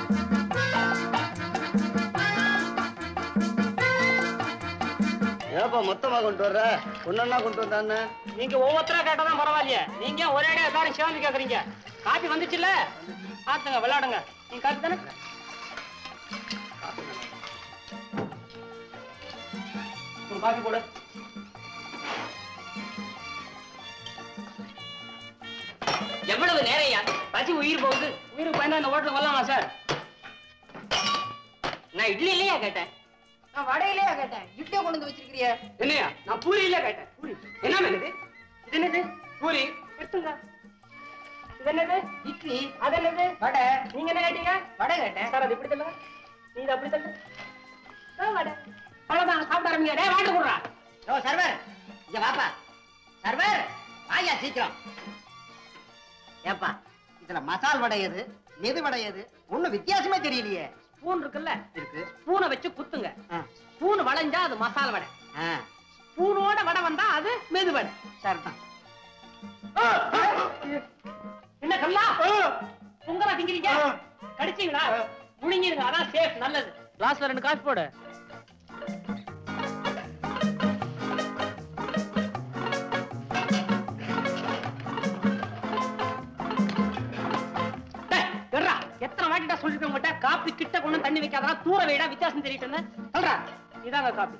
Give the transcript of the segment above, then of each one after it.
ஏப்பா மொத்தமா கொண்டு வர்ற ஒன்னொன்னா கொண்டு வந்தானே நீங்க ஒவ்வொருத்தரா கேட்டாதான் பரவாயில்லையே நீங்க ஒரே அடியா எல்லாரும் சேர்ந்து கேக்குறீங்க காப்பி வந்துச்சுல்ல ஆத்துங்க விளையாடுங்க நீங்க காப்பி தானே உங்க காப்பி போடு எவ்வளவு நேரையா பசி உயிர் போகுது உயிருக்கு பயந்தா இந்த ஹோட்டலுக்கு வரலாமா சார் நான் இட்லி இல்லையா கேட்டேன் நான் வடையிலேயே கேட்டேன் இட்லியை கொண்டு வந்து வச்சிருக்கிறிய என்னையா நான் பூரி இல்ல கேட்டேன் பூரி என்ன வேணுது இது என்னது பூரி எடுத்துங்க இது என்னது இட்லி அது என்னது வடை நீங்க என்ன கேட்டீங்க வடை கேட்டேன் சார் அது இப்படி தள்ளுங்க நீ இது அப்படி தள்ளு ஆ, வடை அவ்வளவுதான் சாப்பிட ஆரம்பிங்க டேய் வாட்டு போடுறா ஓ சர்வர் இங்க வாப்பா சர்வர் வாயா சீக்கிரம் ஏப்பா இதுல மசால் வடை எது மெது வடை எது ஒண்ணும் வித்தியாசமே தெரியலையே ஸ்பூன் இருக்குல்ல இருக்கு ஸ்பூனை வச்சு குத்துங்க ஆ, ஸ்பூன் வளைஞ்சா அது மசால் வடை ஆ, ஸ்பூனோட வடை வந்தா அது மெது வடை சரிதான் என்ன கல்லா பொங்கலா திங்கிறீங்க கடிச்சீங்களா முழுங்கிருங்க அதான் சேஃப் நல்லது கிளாஸ்ல ரெண்டு காசு போடு டேய், எட்ரா, எத்தனை வாட்டிடா சொல்லிருக்கேன் உங்ககிட்ட காப்பி கிட்ட கொண்டு வந்து தண்ணி வைக்காதா தூர வைடா வித்தியாசம் தெரியிட்டு சொல்றா இதாங்க காப்பி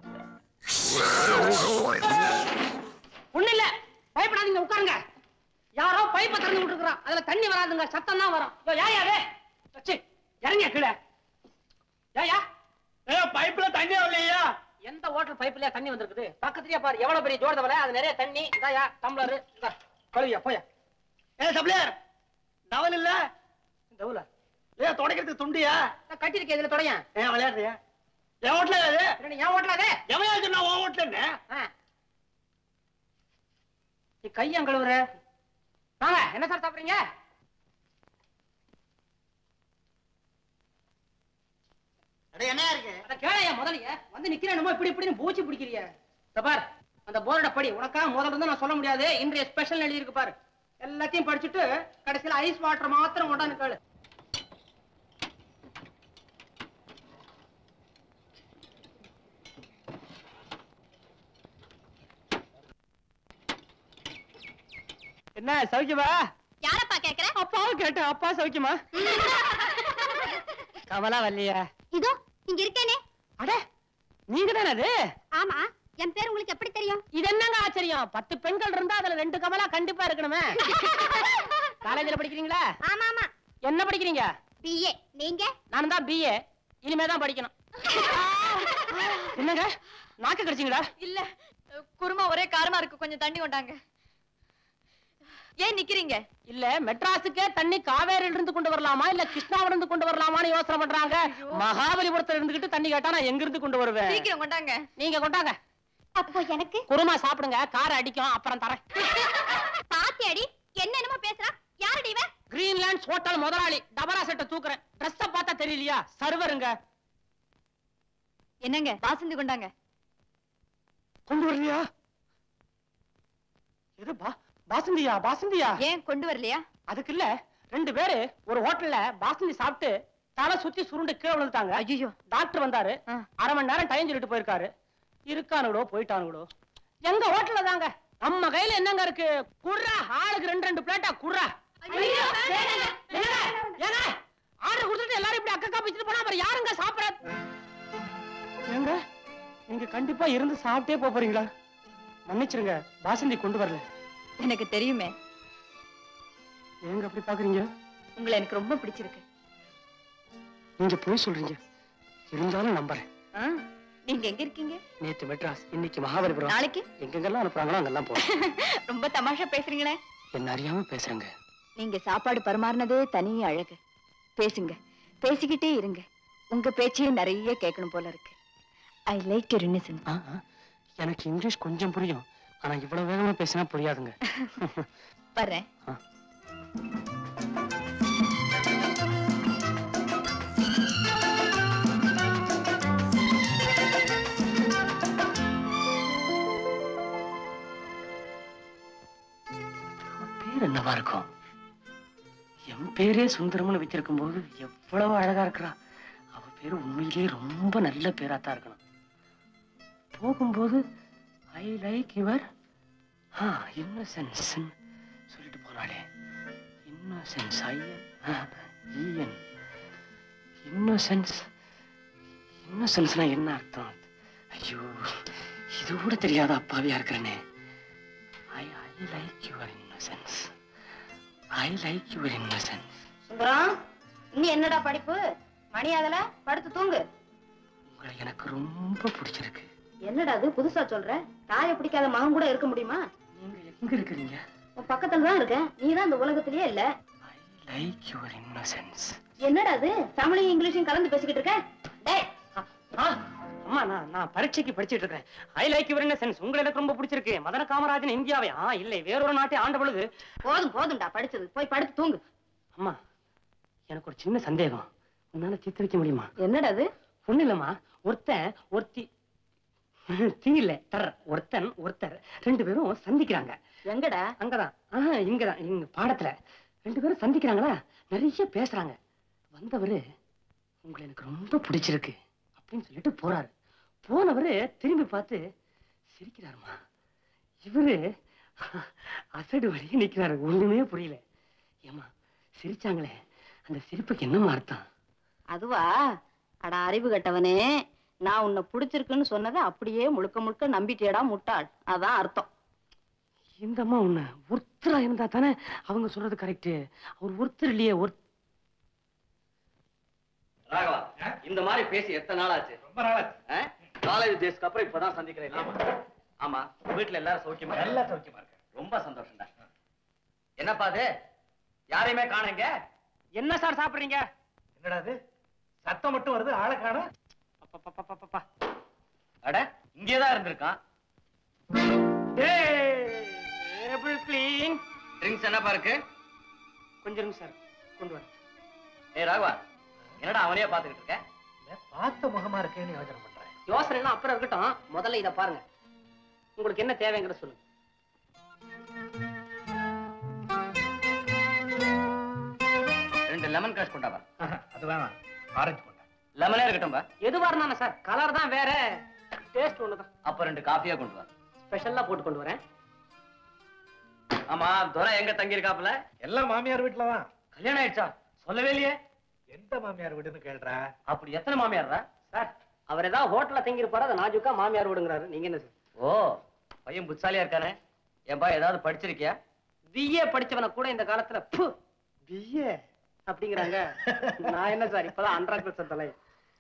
ஒண்ணு இல்ல பயப்படாதீங்க உட்காருங்க யாரோ பைப்பை திறந்து விட்டுருக்கான் அதுல தண்ணி வராதுங்க சத்தம் தான் வரும் யோ, யாயா அது ச்சீ, இறங்கியா கீழே ஏயா பைப்ல தண்ணி வரலையா எந்த வாட்டர் பைப்லயா தண்ணி வந்திருக்குது பக்கத்துலயே பாரு எவ்வளவு பெரிய ஜோடதவல அது நிறைய தண்ணி இதாயா டம்ளர் இந்தா கழுவியா போயா ஏ சப்ளையர் டவல் இல்ல தவுல ஏ துடைக்கிறதுக்கு துண்டியா நான் கட்டிருக்கேன் இதுல தொடையன் ஏன் விளையாடுறியா என் வீட்டுல அது என்னடி, ஏன் ஓட்டல அது எவன் சொன்னா உன் வீட்டுல ஆ. நீ கையன் கழுவுற வாங்க என்ன சார் சாப்பிடுறீங்க என்ன இருக்கு அத கேளையா முதலைய வந்து நிக்கிறேன் இப்படி இப்படின்னு பூச்சி பிடிக்கிறிய இந்த பார் அந்த போர்டை படி உனக்கா முதல்ல இருந்து நான் சொல்ல முடியாது இன்றைய ஸ்பெஷல் எழுதி இருக்கு பாரு எல்லாத்தையும் படிச்சுட்டு கடைசியில ஐஸ் வாட்டர் மாத்திரம் கொண்டாந்து கேளு என்ன சௌக்கியமா யாரப்பா கேக்குற அப்பாவை கேட்டேன் அப்பா சௌக்கியமா கமலா வரலையா இதோ இங்க இருக்கேனே அட நீங்க தானே அது ஆமா என் பேர் உங்களுக்கு எப்படி தெரியும் இது என்னங்க ஆச்சரியம் பத்து பெண்கள் இருந்தா அதுல ரெண்டு கமலா கண்டிப்பா இருக்கணுமே காலேஜ்ல படிக்கிறீங்களா ஆமா ஆமா என்ன படிக்கிறீங்க பிஏ நீங்க நானும் தான் பிஏ இனிமே தான் படிக்கணும் என்னங்க நாக்கு கடிச்சிங்களா இல்ல குருமா ஒரே காரமா இருக்கு கொஞ்சம் தண்ணி கொண்டாங்க ஏன் நிக்கிறீங்க இல்ல மெட்ராஸுக்கே தண்ணி காவேரியில இருந்து கொண்டு வரலாமா இல்ல கிருஷ்ணாவில இருந்து கொண்டு வரலாமான்னு யோசனை பண்றாங்க மகாபலிபுரத்துல இருந்துகிட்டு தண்ணி கேட்டா நான் எங்க இருந்து கொண்டு வருவேன் சீக்கிரம் கொண்டாங்க நீங்க கொண்டாங்க அப்போ எனக்கு குருமா சாப்பிடுங்க கார் அடிக்கும் அப்புறம் தரேன் பாத்தியாடி என்ன என்னமோ பேசுறா யாரடி இவ கிரீன்லாண்ட்ஸ் ஹோட்டல் முதலாளி டபரா செட்டை தூக்குறேன் ட்ரெஸ்ஸ பார்த்தா தெரியலையா சர்வருங்க என்னங்க வாசந்தி கொண்டாங்க கொண்டு வரலையா எது பா பாசந்தியா பாசந்தியா ஏன் கொண்டு வரலையா அதுக்கு இல்ல ரெண்டு பேரு ஒரு ஹோட்டல்ல பாசந்தி சாப்பிட்டு தலை சுத்தி சுருண்டு கீழே விழுந்துட்டாங்க ஐயோ டாக்டர் வந்தாரு ஆ. அரை மணி நேரம் டைம் சொல்லிட்டு போயிருக்காரு இருக்கானுடோ போயிட்டானுடோ எங்க ஹோட்டல்ல தாங்க நம்ம கையில என்னங்க இருக்கு குர்ரா ஆளுக்கு ரெண்டு ரெண்டு பிளேட்டா குர்ரா ஏங்க ஆர்டர் கொடுத்துட்டு எல்லாரும் இப்படி அக்கா பிச்சுட்டு போனா அப்புறம் யாருங்க சாப்பிட ஏங்க நீங்க கண்டிப்பா இருந்து சாப்பிட்டே போப் போறீங்களா மன்னிச்சிருங்க பாசந்தி கொண்டு வரல எனக்கு தெரியுமே ஏங்க அப்படி பாக்குறீங்க உங்களை எனக்கு ரொம்ப பிடிச்சிருக்கு நீங்க போய் சொல்றீங்க இருந்தாலும் நம்புறேன் ஆ, நீங்க எங்க இருக்கீங்க நேத்து மெட்ராஸ் இன்னைக்கு மகாபலிபுரம் நாளைக்கு எங்கெங்கெல்லாம் அனுப்புறாங்களோ அங்கெல்லாம் போறேன் ரொம்ப தமாஷா பேசுறீங்களே என்ன அறியாம பேசுறேங்க நீங்க சாப்பாடு பரிமாறினதே தனி அழகு பேசுங்க பேசிக்கிட்டே இருங்க உங்க பேச்சையே நிறைய கேட்கணும் போல இருக்கு ஐ லைக் யூர் இன்னசென்ட் ஆ, ஆ. எனக்கு இங்கிலீஷ் கொஞ்சம் புரியும் ஆனா இவ்வளவு வேகமா பேசினா புரியாதுங்க வர்றேன் ஆ. பேர் என்னவா இருக்கும் என் பேரே சுந்தரம்னு வச்சிருக்கும் போது எவ்வளவு அழகா இருக்கிறா அவ பேரு உண்மையிலேயே ரொம்ப நல்ல பேரா தான் இருக்கணும் போகும்போது ஐ லைக் யுவர் இன்னசென்ஸ் சொல்லிட்டு போனாலே இன்னசென்ஸ் ஐயன் ஈயன் இன்னசென்ஸ் இன்னசென்ஸ்னா என்ன அர்த்தம் ஐயோ இது கூட தெரியாத அப்பாவியா இருக்கிறனே I I like your innocence I like your innocence Sundaram இன்னும் என்னடா படிப்பு மணி ஆகல படுத்து தூங்கு உங்களை எனக்கு ரொம்ப பிடிச்சிருக்கு என்னடா அது புதுசா சொல்ற தாயை பிடிக்காத மகன் கூட இருக்க முடியுமா நீங்க எங்க இருக்கிறீங்க உன் பக்கத்துல தான் இருக்கேன் நீ தான் இந்த உலகத்திலேயே இல்ல ஐ லைக் யுவர் இன்னசென்ஸ் என்னடா அது தமிழையும் இங்கிலீஷும் கலந்து பேசிக்கிட்டு இருக்க டேய் அம்மா நான் நான் பரீட்சைக்கு படிச்சிட்டு இருக்கேன் ஐ லைக் யுவர் இன்னசென்ஸ் உங்களை எனக்கு ரொம்ப பிடிச்சிருக்கு மதன காமராஜன் இந்தியாவை ஆ இல்லை வேறொரு நாட்டை ஆண்ட பொழுது போதும் போதும்டா படிச்சது போய் படுத்து தூங்கு அம்மா எனக்கு ஒரு சின்ன சந்தேகம் உன்னால தீர்த்து வைக்க முடியுமா என்னடா அது ஒண்ணு இல்லம்மா ஒருத்தன் ஒருத்தி தீ இல்ல தர் ஒருத்தன் ஒருத்தர் ரெண்டு பேரும் சந்திக்கிறாங்க எங்கடா அங்கதான் ஆஹா இங்கதான் இங்க பாடத்துல ரெண்டு பேரும் சந்திக்கிறாங்களா நிறைய பேசுறாங்க வந்தவரு உங்களை எனக்கு ரொம்ப பிடிச்சிருக்கு அப்படின்னு சொல்லிட்டு போறாரு போனவரு திரும்பி பார்த்து சிரிக்கிறாருமா இவரு அசடு வழியே நிக்கிறாரு ஒண்ணுமே புரியல ஏமா சிரிச்சாங்களே அந்த சிரிப்புக்கு என்னமா அர்த்தம் அதுவா அட அறிவு கட்டவனே நான் உன்னை பிடிச்சிருக்குன்னு சொன்னதை அப்படியே முழுக்க முழுக்க நம்பிட்டியடா முட்டாள் அதான் அர்த்தம் இந்த அம்மா உன்னை ஒருத்தரா இருந்தா தானே அவங்க சொல்றது கரெக்ட் அவர் ஒருத்தர் இல்லையே ஒரு ராகவா இந்த மாதிரி பேசி எத்தனை நாள் ஆச்சு ரொம்ப நாளாச்சு காலேஜ் டேஸ்க்கு அப்புறம் இப்பதான் சந்திக்கிறேன் இல்லையா? ஆமா வீட்டுல எல்லாரும் சௌக்கியமா நல்லா சௌக்கியமா இருக்கு ரொம்ப சந்தோஷம்டா என்னப்பா அது யாரையுமே காணுங்க என்ன சார் சாப்பிடுறீங்க என்னடா இது சத்தம் மட்டும் வருது ஆளை காணும் அப்பப்பப்பப்பப்பா. அட இங்கேதான் இருந்திருக்கான் டேபிள் கிளீன் ட்ரிங்க்ஸ் என்னப்பா இருக்கு கொஞ்சம் இருங்க சார் கொண்டு வரேன் ஏய் ராகவா என்னடா அவனையே பாத்துக்கிட்டு இருக்க பார்த்த முகமா இருக்கேன்னு யோசனை பண்றேன் யோசனை எல்லாம் அப்புறம் இருக்கட்டும் முதல்ல இத பாருங்க உங்களுக்கு என்ன தேவைங்கிறத சொல்லுங்க ரெண்டு லெமன் கிராஷ் கொண்டாப்பா ஆஹா, அது வேணாம் ஆரஞ்சு கொண்டா லெமனே இருக்கட்டும்பா எதுவா இருந்தாலும் சார் கலர் தான் வேற டேஸ்ட் ஒண்ணுதான் அப்ப ரெண்டு காஃபியா கொண்டு வா ஸ்பெஷலா போட்டு கொண்டு வரேன் ஆமா துரை எங்க தங்கி இருக்காப்ல எல்லாம் மாமியார் வீட்டுல தான் கல்யாணம் ஆயிடுச்சா சொல்லவே இல்லையே எந்த மாமியார் வீடுன்னு கேள்றா அப்படி எத்தனை மாமியார்டா சார் அவர் ஏதாவது ஹோட்டல்ல தங்கி இருப்பாரு அதை நாஜுக்கா மாமியார் விடுங்கிறாரு நீங்க என்ன சார் ஓ பையன் புத்தாலியா இருக்கானே ஏன்பா ஏதாவது படிச்சிருக்கியா பிஏ படிச்சவன கூட இந்த காலத்துல பிஏ அப்படிங்கிறாங்க நான் என்ன சார் இப்பதான் அன்றாக் கிளாஸ் தலை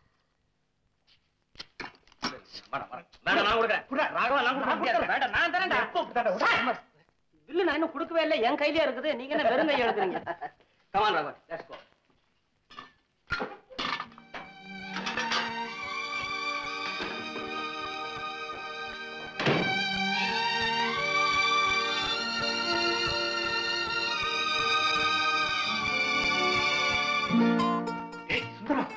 வேணாம், வேணாம். வேணாம், நான் கொடுக்குறேன். ராகவா, நான் கொடுக்க முடியாது. வேண்டாம், நான் தரேன்டா. பில்லு நான் இன்னும் கொடுக்கவே இல்லை என் கையிலே இருக்குது நீங்க என்ன வெறும் கையை எழுதுறீங்க Come on, Raghava, let's go. ஏய் சுந்தரம்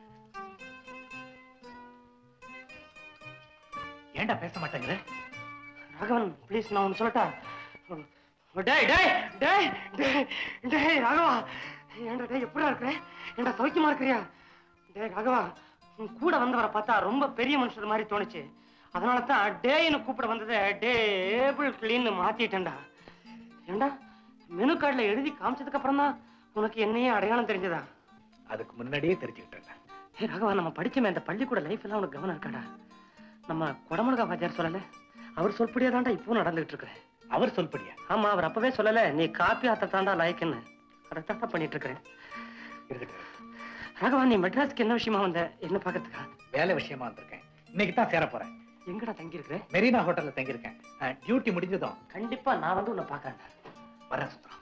ஏன்டா பேச மாட்டேங்கிற ராகவன் ப்ளீஸ் நான் ஒன்று சொல்லட்டா டேய் டேய் டேய் டேய் டேய் ராகவா ஏன்டா டேய் எப்படிடா இருக்கிற ஏன்டா சௌக்கியமா இருக்கிறியா டேய் ராகவா உன் கூட வந்தவரை பார்த்தா ரொம்ப பெரிய மனுஷர் மாதிரி தோணுச்சு அதனால தான் டேய்னு கூப்பிட வந்ததை டேபிள் கிளீன்னு மாத்திட்டேன்டா ஏன்டா மெனு கார்டில் எழுதி காமிச்சதுக்கு அப்புறம் தான் உனக்கு என்னையே அடையாளம் தெரிஞ்சதா அதுக்கு முன்னாடியே தெரிஞ்சுக்கிட்டேன் ஏ ராகவா நம்ம படிச்சோமே அந்த பள்ளிக்கூட லைஃப் எல்லாம் உனக்கு கவனம் இருக்காடா நம்ம கொடமுருகா வாத்தியார் சொல்லல அவர் சொல்படியா தான்டா இப்போ நடந்துகிட்டு இருக்கிறேன் அவர் சொல்படியா ஆமா அவர் அப்பவே சொல்லல நீ காப்பி ஆத்த தாண்டா லாய்க்குன்னு அதைத்தான் பண்ணிட்டு இருக்கிறேன் இருக்கட்டும் ராகவா நீ மெட்ராஸ்க்கு என்ன விஷயமா வந்த என்ன பாக்கிறதுக்கா வேலை விஷயமா வந்திருக்கேன் இன்னைக்கு தான் சேர போறேன் எங்கடா தங்கி இருக்கிற மெரினா ஹோட்டல்ல தங்கியிருக்கேன் டியூட்டி முடிஞ்சதும் கண்டிப்பா நான் வந்து உன்னை பாக்குறேன் வரேன் சுந்தரம்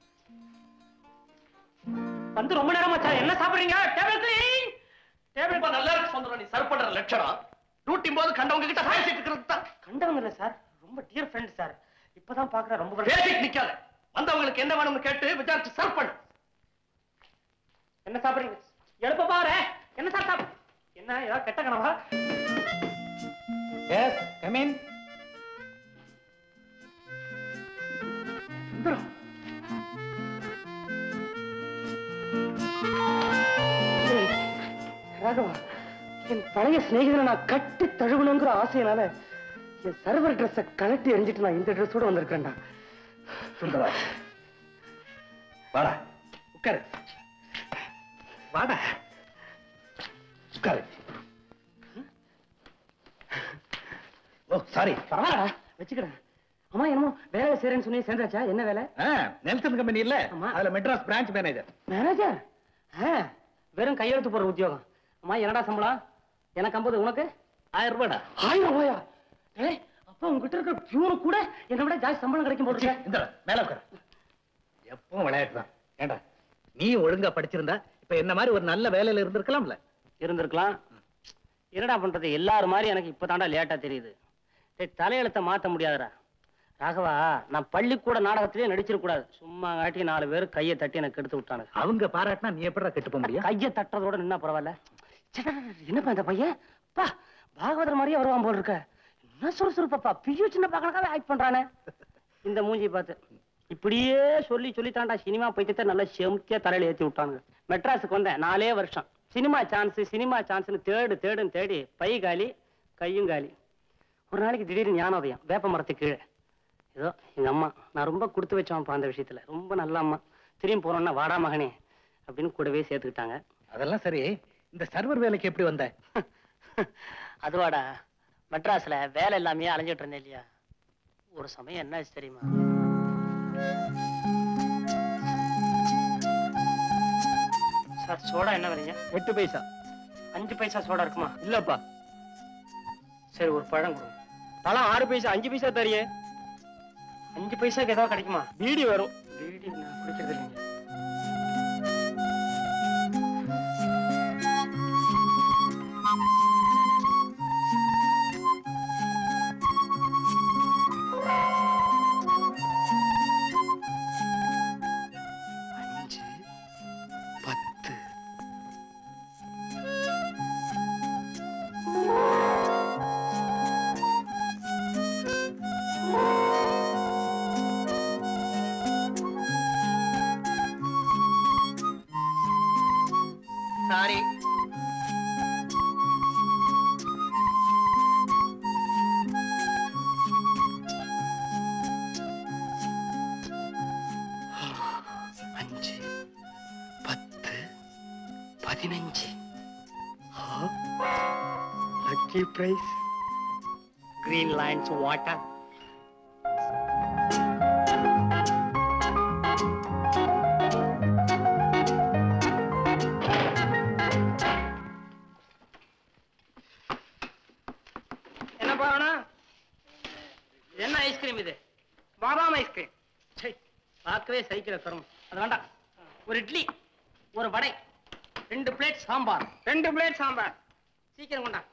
வந்து ரொம்ப நேரம் ஆச்சா என்ன சாப்பிடுறீங்க டேபிள் கிளீன் டேபிள் ரொம்ப நல்லா இருக்கு சுந்தரம், நீ சர்வ் பண்ற லட்சணம் டியூட்டி போது கண்டவங்க கிட்ட பேசிட்டு இருக்கிறது தான் கண்டவங்க இல்ல சார் ரொம்ப டியர் ஃப்ரெண்ட் சார் இப்பதான் பாக்குறேன் ரொம்ப வருஷம். பேசிட்டு நிக்காத வந்தவங்களுக்கு என்ன வேணும்னு கேட்டு விசாரிச்சு சர்வ் பண்ணு என்ன சாப்பிடுறீங்க எழுப்ப பாரு என்ன சார் சாப்பிடு என்ன ஏதாவது கெட்ட கனவா எஸ் கமீன் சுந்தரம் ராகவா என் பழைய சிநேகிதனை நான் கட்டி தழுவணுங்கிற ஆசையினால என் சர்வர் ட்ரெஸ்ஸை கழட்டி எரிஞ்சிட்டு நான் இந்த ட்ரெஸ்ஸோட வந்திருக்கேன்டா சுந்தரா வாடா உட்காரு வாடா உட்காரு ஓ சாரி பரவாயில்ல வச்சுக்கிறேன் அம்மா என்னமோ வேலை செய்றேன்னு சொன்னி சேர்ந்தாச்சா என்ன வேலை நெல்சன் கம்பெனி இல்ல ஆமா. அதுல மெட்ராஸ் பிரான்ச் மேனேஜர் மேனேஜர் ஆ, வெறும் கையெழுத்து போடுற உத்தியோகம் அம்மா என்னடா சம்பளம் எனக்கு ஐம்பது உனக்கு ஆயிரம் ரூபாடா ஆயிரம் ரூபாயா ஏய் அப்பா உங்ககிட்ட இருக்கிற பியூனு கூட என்னை விட ஜாஸ்தி சம்பளம் கிடைக்கும் போட்டு இந்த மேல உட்காரு எப்பவும் விளையாட்டு தான் ஏண்டா நீ ஒழுங்கா படிச்சிருந்தா இப்ப என்ன மாதிரி ஒரு நல்ல வேலையில இருந்திருக்கலாம்ல இருந்திருக்கலாம் என்னடா பண்றது எல்லாரும் மாதிரி எனக்கு இப்பதான்டா லேட்டா தெரியுது டேய் தலையெழுத்த மாத்த முடியாதுடா ராகவா நான் பள்ளிக்கூட நாடகத்திலே நடிச்சிடக் கூடாது சும்மா காட்டி நாலு பேர் கையை தட்டி எனக்கு எடுத்து விட்டானுங்க அவங்க பாராட்டினா நீ எப்படிடா கெட்டு போக முடியும் கையை தட்டுறதோட நின்னா பரவாயில்ல ச்சே, டே, டே, டே, என்னப்பா இந்த பையன் பா பாகவதர் மாதிரியே வருவான் போல் இருக்க என்ன சுறுசுறுப்பப்பா பியு சின்ன பக்கணக்காவே ஆக்ட் பண்றானே இந்த மூஞ்சி பார்த்து இப்படியே சொல்லி சொல்லி தாண்டா சினிமா பைத்தியத்தை நல்லா செமுத்தியா தலையில ஏத்தி விட்டானுங்க மெட்ராஸுக்கு வந்தேன் நாலே வருஷம் சினிமா சான்ஸ் சினிமா சான்ஸ்னு தேடு தேடுன்னு தேடி பை காலி கையும் காலி ஒரு நாளைக்கு திடீர்னு ஞானோதயம் வேப்ப மரத்துக்கு கீழே ஏதோ எங்க அம்மா நான் ரொம்ப கொடுத்து வச்சவன்ப்பா அந்த விஷயத்துல ரொம்ப நல்ல அம்மா திரும்பி போனோம்னா வாடா மகனே அப்படின்னு கூடவே சேர்த்துக்கிட்டாங்க அதெல்லாம் சரி இந்த சர்வர் வேலைக்கு எப்படி வந்த அதுவாடா மெட்ராஸ்ல வேலை இல்லாமையே அலைஞ்சிட்டு இருந்தேன் இல்லையா ஒரு சமயம் என்ன ஆச்சு தெரியுமா சார் சோடா என்ன விலைங்க எட்டு பைசா அஞ்சு பைசா சோடா இருக்குமா இல்லப்பா சரி ஒரு பழம் கொடுங்க பழம் ஆறு பைசா அஞ்சு பைசா தரியே அஞ்சு பைசாக்கு ஏதாவது கிடைக்குமா பீடி வரும் பீடி நான் குடிக்கிறது இல்லைங்க அஞ்சு பத்து சாரி அஞ்சு பத்து பதினஞ்சு lucky prize green lines water என்னப்பா வேணும் என்ன ஐஸ்கிரீம் இது பாதாம் ஐஸ்கிரீம் சை பார்க்கவே சைக்கிள தரும் அது வேண்டாம் ஒரு இட்லி ஒரு வடை ரெண்டு பிளேட் சாம்பார் ரெண்டு பிளேட் சாம்பார் சீக்கிரம் கொண்டா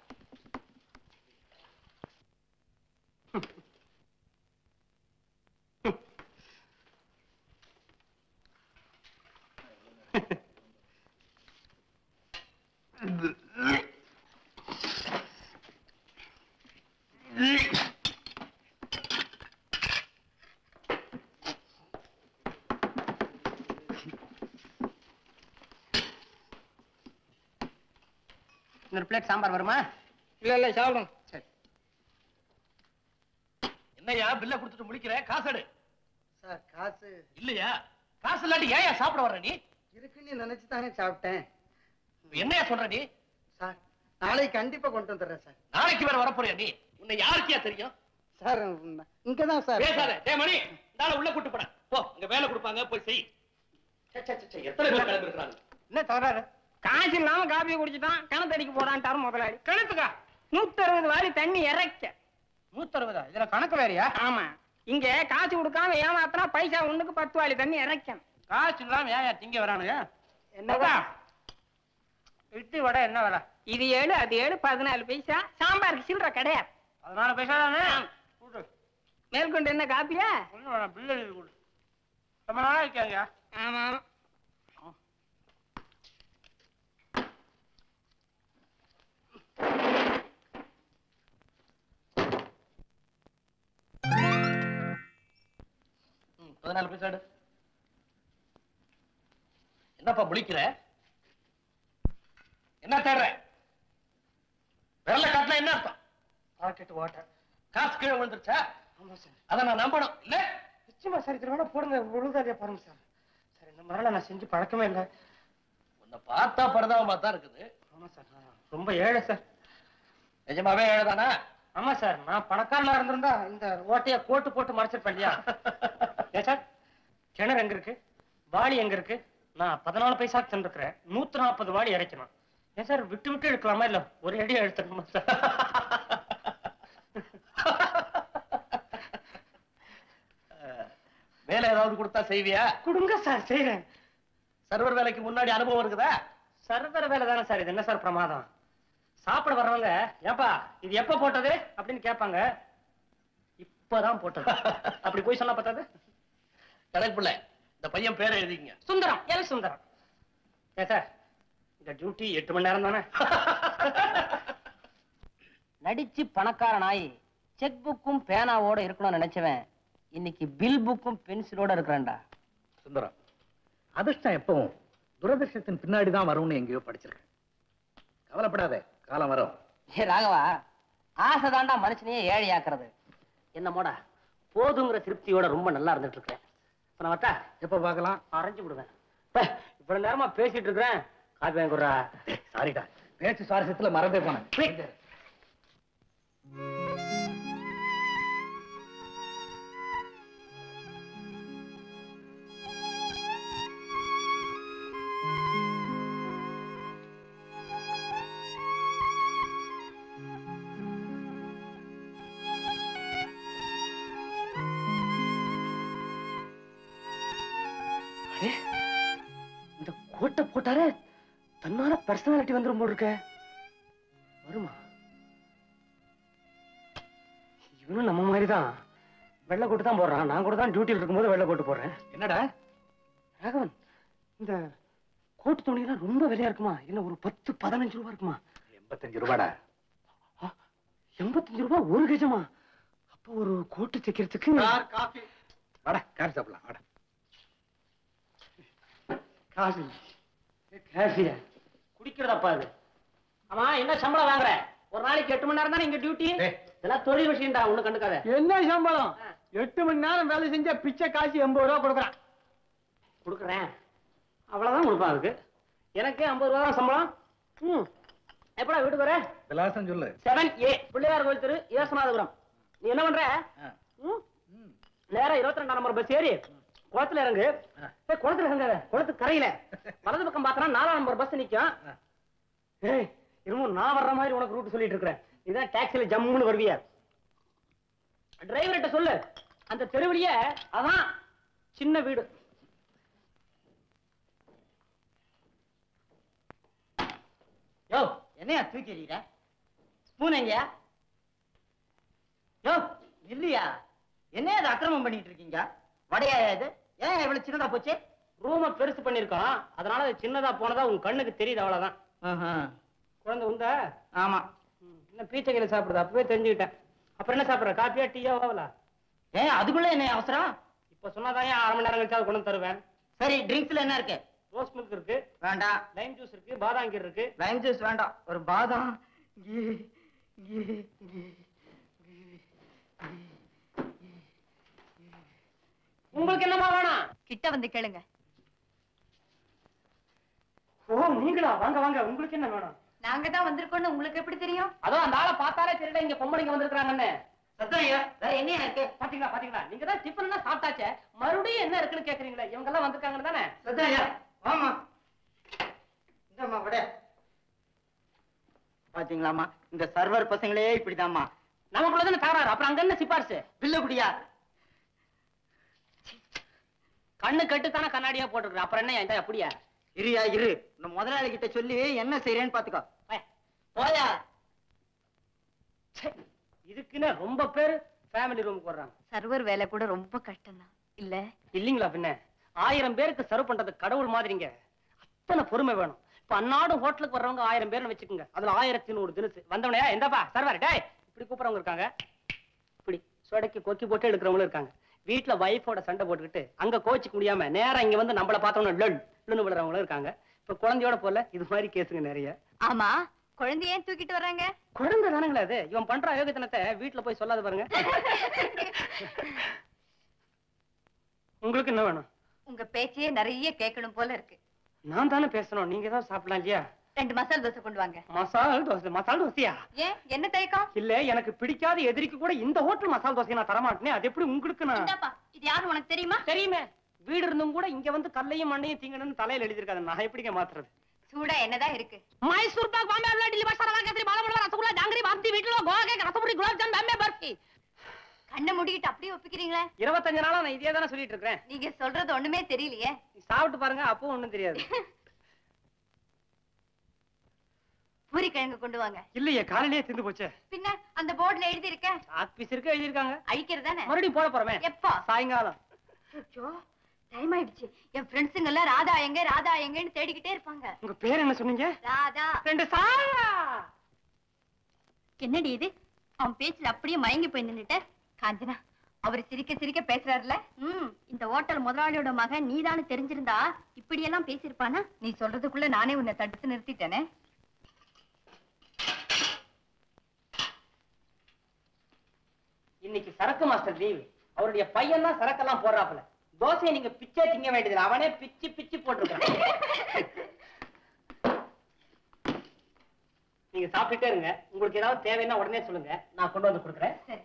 இன்னொரு பிளேட் சாம்பார் வருமா இல்ல இல்ல சாப்பிடும் சரி என்னையா பில்ல கொடுத்துட்டு முழிக்கிற காசு எடு சார் காசு இல்லையா காசு இல்லாட்டி ஏன் சாப்பிட வர்ற நீ இருக்குன்னு நினைச்சு தானே சாப்பிட்டேன் என்னையா சொல்ற நீ சார் நாளைக்கு கண்டிப்பா கொண்டு வந்துடுறேன் சார் நாளைக்கு வேற வரப்போறியா நீ உன்னை யாருக்கியா தெரியும் சார் இங்கதான் சார் பேசாத டே மணி நாளை உள்ள கூட்டு போட போ இங்க வேலை கொடுப்பாங்க போய் செய் ச்சே, ச்சே, ச்சே, ச்சே, எத்தனை பேர் கிளம்பி இருக்கிறாங்க என்ன தவறாரு காசு இல்லாம காப்பியை குடிச்சிட்டான் கிணத்தடிக்கு போறான்ட்டாரு முதலாளி கிணத்துக்கா நூத்தி அறுபது வாரி தண்ணி இறைக்க நூத்தி அறுபதா இதுல கணக்கு வேறையா ஆமா இங்க காசு கொடுக்காம ஏமாத்தினா பைசா ஒண்ணுக்கு பத்து வாளி தண்ணி இறைக்கணும் காசு இல்லாம ஏன் திங்க வரானுங்க என்னடா இட்லி வடை என்ன விலை இது ஏழு அது ஏழு பதினாலு பைசா சாம்பாருக்கு சில்லற கிடையாது பதினாலு பைசா தானே மேற்கொண்டு என்ன காப்பியா பில்லு எழுதி கொடு ரொம்ப நாளா இருக்காங்க ஆமா ஆமா ம், பதினாலு பைசா எடு என்னப்பா முழிக்கிற என்ன தேடுற சாப்பிட்டுட்டு ஓட்டேன் காசு கீழே விழுந்துருச்சா ஆமா சார் அதை நான் நம்பணும் இல்ல நிச்சயமா சார் இதுல வேணா போடுங்க விழுதாலியா பாருங்க சார் சார் இந்த மாதிரிலாம் நான் செஞ்சு பழக்கமே இல்லை உன்னை பார்த்தா பரிதாபமா தான் இருக்குது ஆமா சார் நான் ரொம்ப ஏழை சார் நிஜமாவே எழுதானா ஆமா சார் நான் பணக்காரனா இருந்திருந்தா இந்த ஓட்டைய கோட்டு போட்டு மறைச்சிருப்பேன் இல்லையா ஏன் சார் கிணறு எங்க இருக்கு வாளி எங்க இருக்கு நான் பதினாலு பைசா தின்னுக்கிறேன் நூத்தி நாற்பது வாளி இறைக்கணும் ஏன் சார் விட்டு விட்டு எடுக்கலாமா இல்ல ஒரு அடி எடுத்துக்கணுமா சார் வேலை ஏதாவது கொடுத்தா செய்வியா கொடுங்க சார் செய்யறேன் சர்வர் வேலைக்கு முன்னாடி அனுபவம் இருக்குதா சர்வர வேலை தானே சார் இது என்ன சார் பிரமாதம் சாப்பிட வர்றவங்க ஏப்பா இது எப்ப போட்டது அப்படின்னு கேட்பாங்க இப்பதான் போட்டது அப்படி போய் சொன்னா பத்தாது கணக்கு பிள்ளை இந்த பையன் பேரை எழுதிங்க சுந்தரம் எல் சுந்தரம் ஏன் சார் இந்த டியூட்டி எட்டு மணி நேரம் தானே நடிச்சு பணக்காரன் ஆயி செக் புக்கும் பேனாவோட இருக்கணும்னு நினைச்சவன் இன்னைக்கு பில் புக்கும் பென்சிலோட இருக்கிறேன்டா சுந்தரம் அதிர்ஷ்டம் எப்பவும் துரதிர்ஷ்டத்தின் பின்னாடி தான் வரும்னு எங்கேயோ படிச்சிருக்கேன் கவலைப்படாதே காலம் வரும் ஏ ராகவா ஆசை தாண்டா மனுஷனையே ஏழையாக்குறது என்னமோடா போதுங்கிற திருப்தியோட ரொம்ப நல்லா இருந்துட்டு இருக்கேன் இப்ப நான் வட்டா எப்ப பார்க்கலாம் அரைஞ்சு விடுவேன் பே, இவ்வளவு நேரமா பேசிட்டு இருக்கிறேன் காப்பி வாங்கி கொடுறா சாரிடா பேச்சு சுவாரஸ்யத்துல மறந்தே போனேன் இந்த கோட்டை போட்டாரே தன்னால பர்சனாலிட்டி வந்துரும் போல் இருக்க வருமா இவனும் நம்ம மாதிரி தான் வெள்ளை கோட்டு தான் போடுறான் நான் கூட தான் டியூட்டியில் இருக்கும்போது வெள்ளை கோட்டு போடுறேன் என்னடா ராகவன் இந்த கோட்டு துணியெல்லாம் ரொம்ப விலையா இருக்குமா என்ன ஒரு பத்து பதினஞ்சு ரூபா இருக்குமா எண்பத்தஞ்சு ரூபாடா எண்பத்தஞ்சு ரூபா ஒரு கஜமா அப்போ ஒரு கோட்டு தைக்கிறதுக்கு காஃபி வாடா கார் சாப்பிடலாம் வாடா காசு காசியா குடிக்கிறதப்பா அது ஆமா என்ன சம்பளம் வாங்குற ஒரு நாளைக்கு எட்டு மணி நேரம் தானே இங்க டியூட்டி டேய். இதெல்லாம் தொழில் விஷயம் தான் ஒண்ணு கண்டுக்காத என்ன சம்பளம் எட்டு மணி நேரம் வேலை செஞ்சா பிச்சை காசு எண்பது ரூபா கொடுக்குறான் கொடுக்குறேன் அவ்வளவுதான் கொடுப்பான் அதுக்கு எனக்கு ஐம்பது ரூபா தான் சம்பளம் ம் எப்படா வீட்டுக்கு வர விலாசம் சொல்லு செவன் ஏ பிள்ளையார் கோயில் தெரு ஈசநாதபுரம் நீ என்ன பண்ற ஆ. ம்? நேரா இருபத்தி ரெண்டாம் நம்பர் பஸ் ஏறி குளத்துல இறங்கு ஏய், குளத்துல இறங்க குளத்து கரையில வலது பக்கம் பார்த்தனா நாலாம் நம்பர் பஸ் நிக்கும் ஏய் இருமோ நான் வர்ற மாதிரி உனக்கு ரூட் சொல்லிட்டு இருக்கிறேன் இதான் டாக்ஸில ஜம்முன்னு வருவியா டிரைவர்கிட்ட சொல்லு அந்த தெருவிலேயே அதான் சின்ன வீடு யோ என்னையா தூக்கி எறிகிற ஸ்பூன் எங்கயா யோ இல்லையா என்ன இது அக்கிரமம் பண்ணிட்டு இருக்கீங்க வடையா இது ஏன் இவ்வளவு சின்னதா போச்சு ரூம பெருசு பண்ணிருக்கோம் அதனால அது சின்னதா போனதா உன் கண்ணுக்கு தெரியுது அவ்வளவுதான் குழந்தை உண்டா ஆமா என்ன பீச்சைகளை சாப்பிடுது அப்பவே தெரிஞ்சுக்கிட்டேன் அப்புறம் என்ன சாப்பிடுற காப்பியா டீயா வாவலா ஏன் அதுக்குள்ள என்ன அவசரம் இப்ப சொன்னாதான் ஏன் அரை மணி நேரம் கழிச்சு கொண்டு வந்து தருவேன் சரி ட்ரிங்க்ஸ்ல என்ன இருக்கு ரோஸ் மில்க் இருக்கு வேண்டாம் லைம் ஜூஸ் இருக்கு பாதாங்கீர் இருக்கு லைம் ஜூஸ் வேண்டாம் ஒரு பாதாம் கீ, கீ, கீ. உங்களுக்கு என்னமா வேணாம் கிட்ட வந்து கேளுங்க ஓ நீங்களா வாங்க வாங்க உங்களுக்கு என்ன வேணும் நாங்க தான் வந்திருக்கோம்னு உங்களுக்கு எப்படி தெரியும் அதோ அந்த ஆளை பார்த்தாலே தெரியல இங்க பொம்பளைங்க வந்திருக்காங்கன்னு சத்தம் ஐயா வேற என்னையா இருக்கு பாத்தீங்களா பாத்தீங்களா நீங்க தான் டிஃபன் எல்லாம் சாப்பிட்டாச்சே மறுபடியும் என்ன இருக்குன்னு கேக்குறீங்களே இவங்க எல்லாம் வந்திருக்காங்கன்னு தானே சத்தம் ஐயா ஆமா இந்தம்மா விட பாத்தீங்களாம்மா இந்த சர்வர் பசங்களே இப்படிதாம்மா நமக்குள்ள தானே தகராறு அப்புறம் அங்க என்ன சிபாரிசு பில்லு குடியா கண்ணு கட்டு தானே கண்ணாடியா போட்டுருக்க அப்புறம் என்ன இந்த அப்படியா இருயா இரு இந்த முதலாளி கிட்ட சொல்லி என்ன செய்யறேன்னு பாத்துக்கோ போய். போயா ச்சே, இதுக்குன்னு ரொம்ப பேர் ஃபேமிலி ரூமுக்கு வர்றாங்க சர்வர் வேலை கூட ரொம்ப கஷ்டம்தான் இல்ல இல்லீங்களா பின்ன ஆயிரம் பேருக்கு சர்வ் பண்றது கடவுள் மாதிரிங்க அத்தனை பொறுமை வேணும் இப்ப அன்னாடும் ஹோட்டலுக்கு வர்றவங்க ஆயிரம் பேர்னு வச்சுக்கோங்க அதுல ஆயிரத்தி நூறு தினசு வந்தவனே எந்தப்பா சர்வர் டேய் இப்படி கூப்பிடுறவங்க இருக்காங்க இப்படி சொடக்கி கொக்கி போட்டு எடுக்கிறவங்களும் இருக்காங்க வீட்டுல வைஃபோட சண்டை போட்டுக்கிட்டு அங்க கோச்சிக்க முடியாம நேரா இங்க வந்து நம்மள பார்த்தோம்னா லொல் லொன்னு விழுறவங்களும் இருக்காங்க இப்ப குழந்தையோட போல இது மாதிரி கேஸுங்க நிறைய ஆமா குழந்தைய ஏன் தூக்கிட்டு வர்றாங்க குழந்தை தானங்களே அது இவன் பண்ற அயோக்கியத்தனத்தை வீட்டுல போய் சொல்லாத பாருங்க உங்களுக்கு என்ன வேணும் உங்க பேச்சையே நிறைய கேட்கணும் போல இருக்கு நான் தானே பேசணும் நீங்க தான் சாப்பிடலாம் இல்லையா ரெண்டு மசால் தோசை கொண்டு வாங்க மசால் தோசை மசால் தோசையா ஏன் என்ன தயக்கம் இல்ல எனக்கு பிடிக்காத எதிரிக்கு கூட இந்த ஹோட்டல் மசால் தோசையை நான் தரமாட்டேனே அது எப்படி உங்களுக்கு நான் இந்தாப்பா இது யாரு உனக்கு தெரியுமா தெரியுமே வீடு இருந்தும் கூட இங்க வந்து கல்லையும் மண்ணையும் திங்கணும்னு தலையில எழுதிருக்காது நான் எப்படிங்க மாத்துறது சூடா என்னதான் இருக்கு மைசூர் பாக் பாம்பே அல்வா டில்லி பசாரா கத்திரி பாலபுரம் ரசகுல்லா ஜாங்கிரி பாப்தி வீட்டுல கோவா கேக் ரசபுரி குலாப் ஜாம் பாம்பே பர்ஃபி கண்ணை மூடிக்கிட்டு அப்படியே ஒப்பிக்கிறீங்களே இருபத்தஞ்சு நாளா நான் இதே தானே சொல்லிட்டு இருக்கிறேன் நீங்க சொல்றது ஒண்ணுமே தெரியலையே சாப்பிட்டு பாருங்க அப்பவும் ஒண்ணும் தெரியாது பூரி கிழங்கு கொண்டு வாங்க இல்லையே காலையிலேயே திந்து போச்சே பின்ன அந்த போர்டுல எழுதி இருக்க ஆபீஸ் இருக்கு எழுதியிருக்காங்க அழிக்கிறதானே மறுபடியும் போட போறமே எப்போ சாயங்காலம் அச்சோ டைம் ஆயிடுச்சு என் ஃப்ரெண்ட்ஸுங்க எல்லாம் ராதா எங்க ராதா எங்கன்னு தேடிக்கிட்டே இருப்பாங்க உங்க பேர் என்ன சொன்னீங்க ராதா ரெண்டு சாயா என்னடி இது அவன் பேச்சுல அப்படியே மயங்கி போய் நின்னுட்ட காஞ்சனா அவர் சிரிக்க சிரிக்க பேசுறாருல ம் இந்த ஹோட்டல் முதலாளியோட மகன் நீதானு தெரிஞ்சிருந்தா இப்படி எல்லாம் பேசியிருப்பானா நீ சொல்றதுக்குள்ள நானே உன்னை தடுத்து நிறுத்திட்டேனே இன்னைக்கு சரக்கு மாஸ்டர் லீவு அவருடைய பையன் தான் சரக்கெல்லாம் போடுறாப்புல தோசையை நீங்க பிச்சே திங்க வேண்டியதில்லை அவனே பிச்சு பிச்சு போட்டிருக்கான் நீங்க சாப்பிட்டுட்டே இருங்க உங்களுக்கு ஏதாவது தேவைன்னா உடனே சொல்லுங்க நான் கொண்டு வந்து கொடுக்குறேன் சரி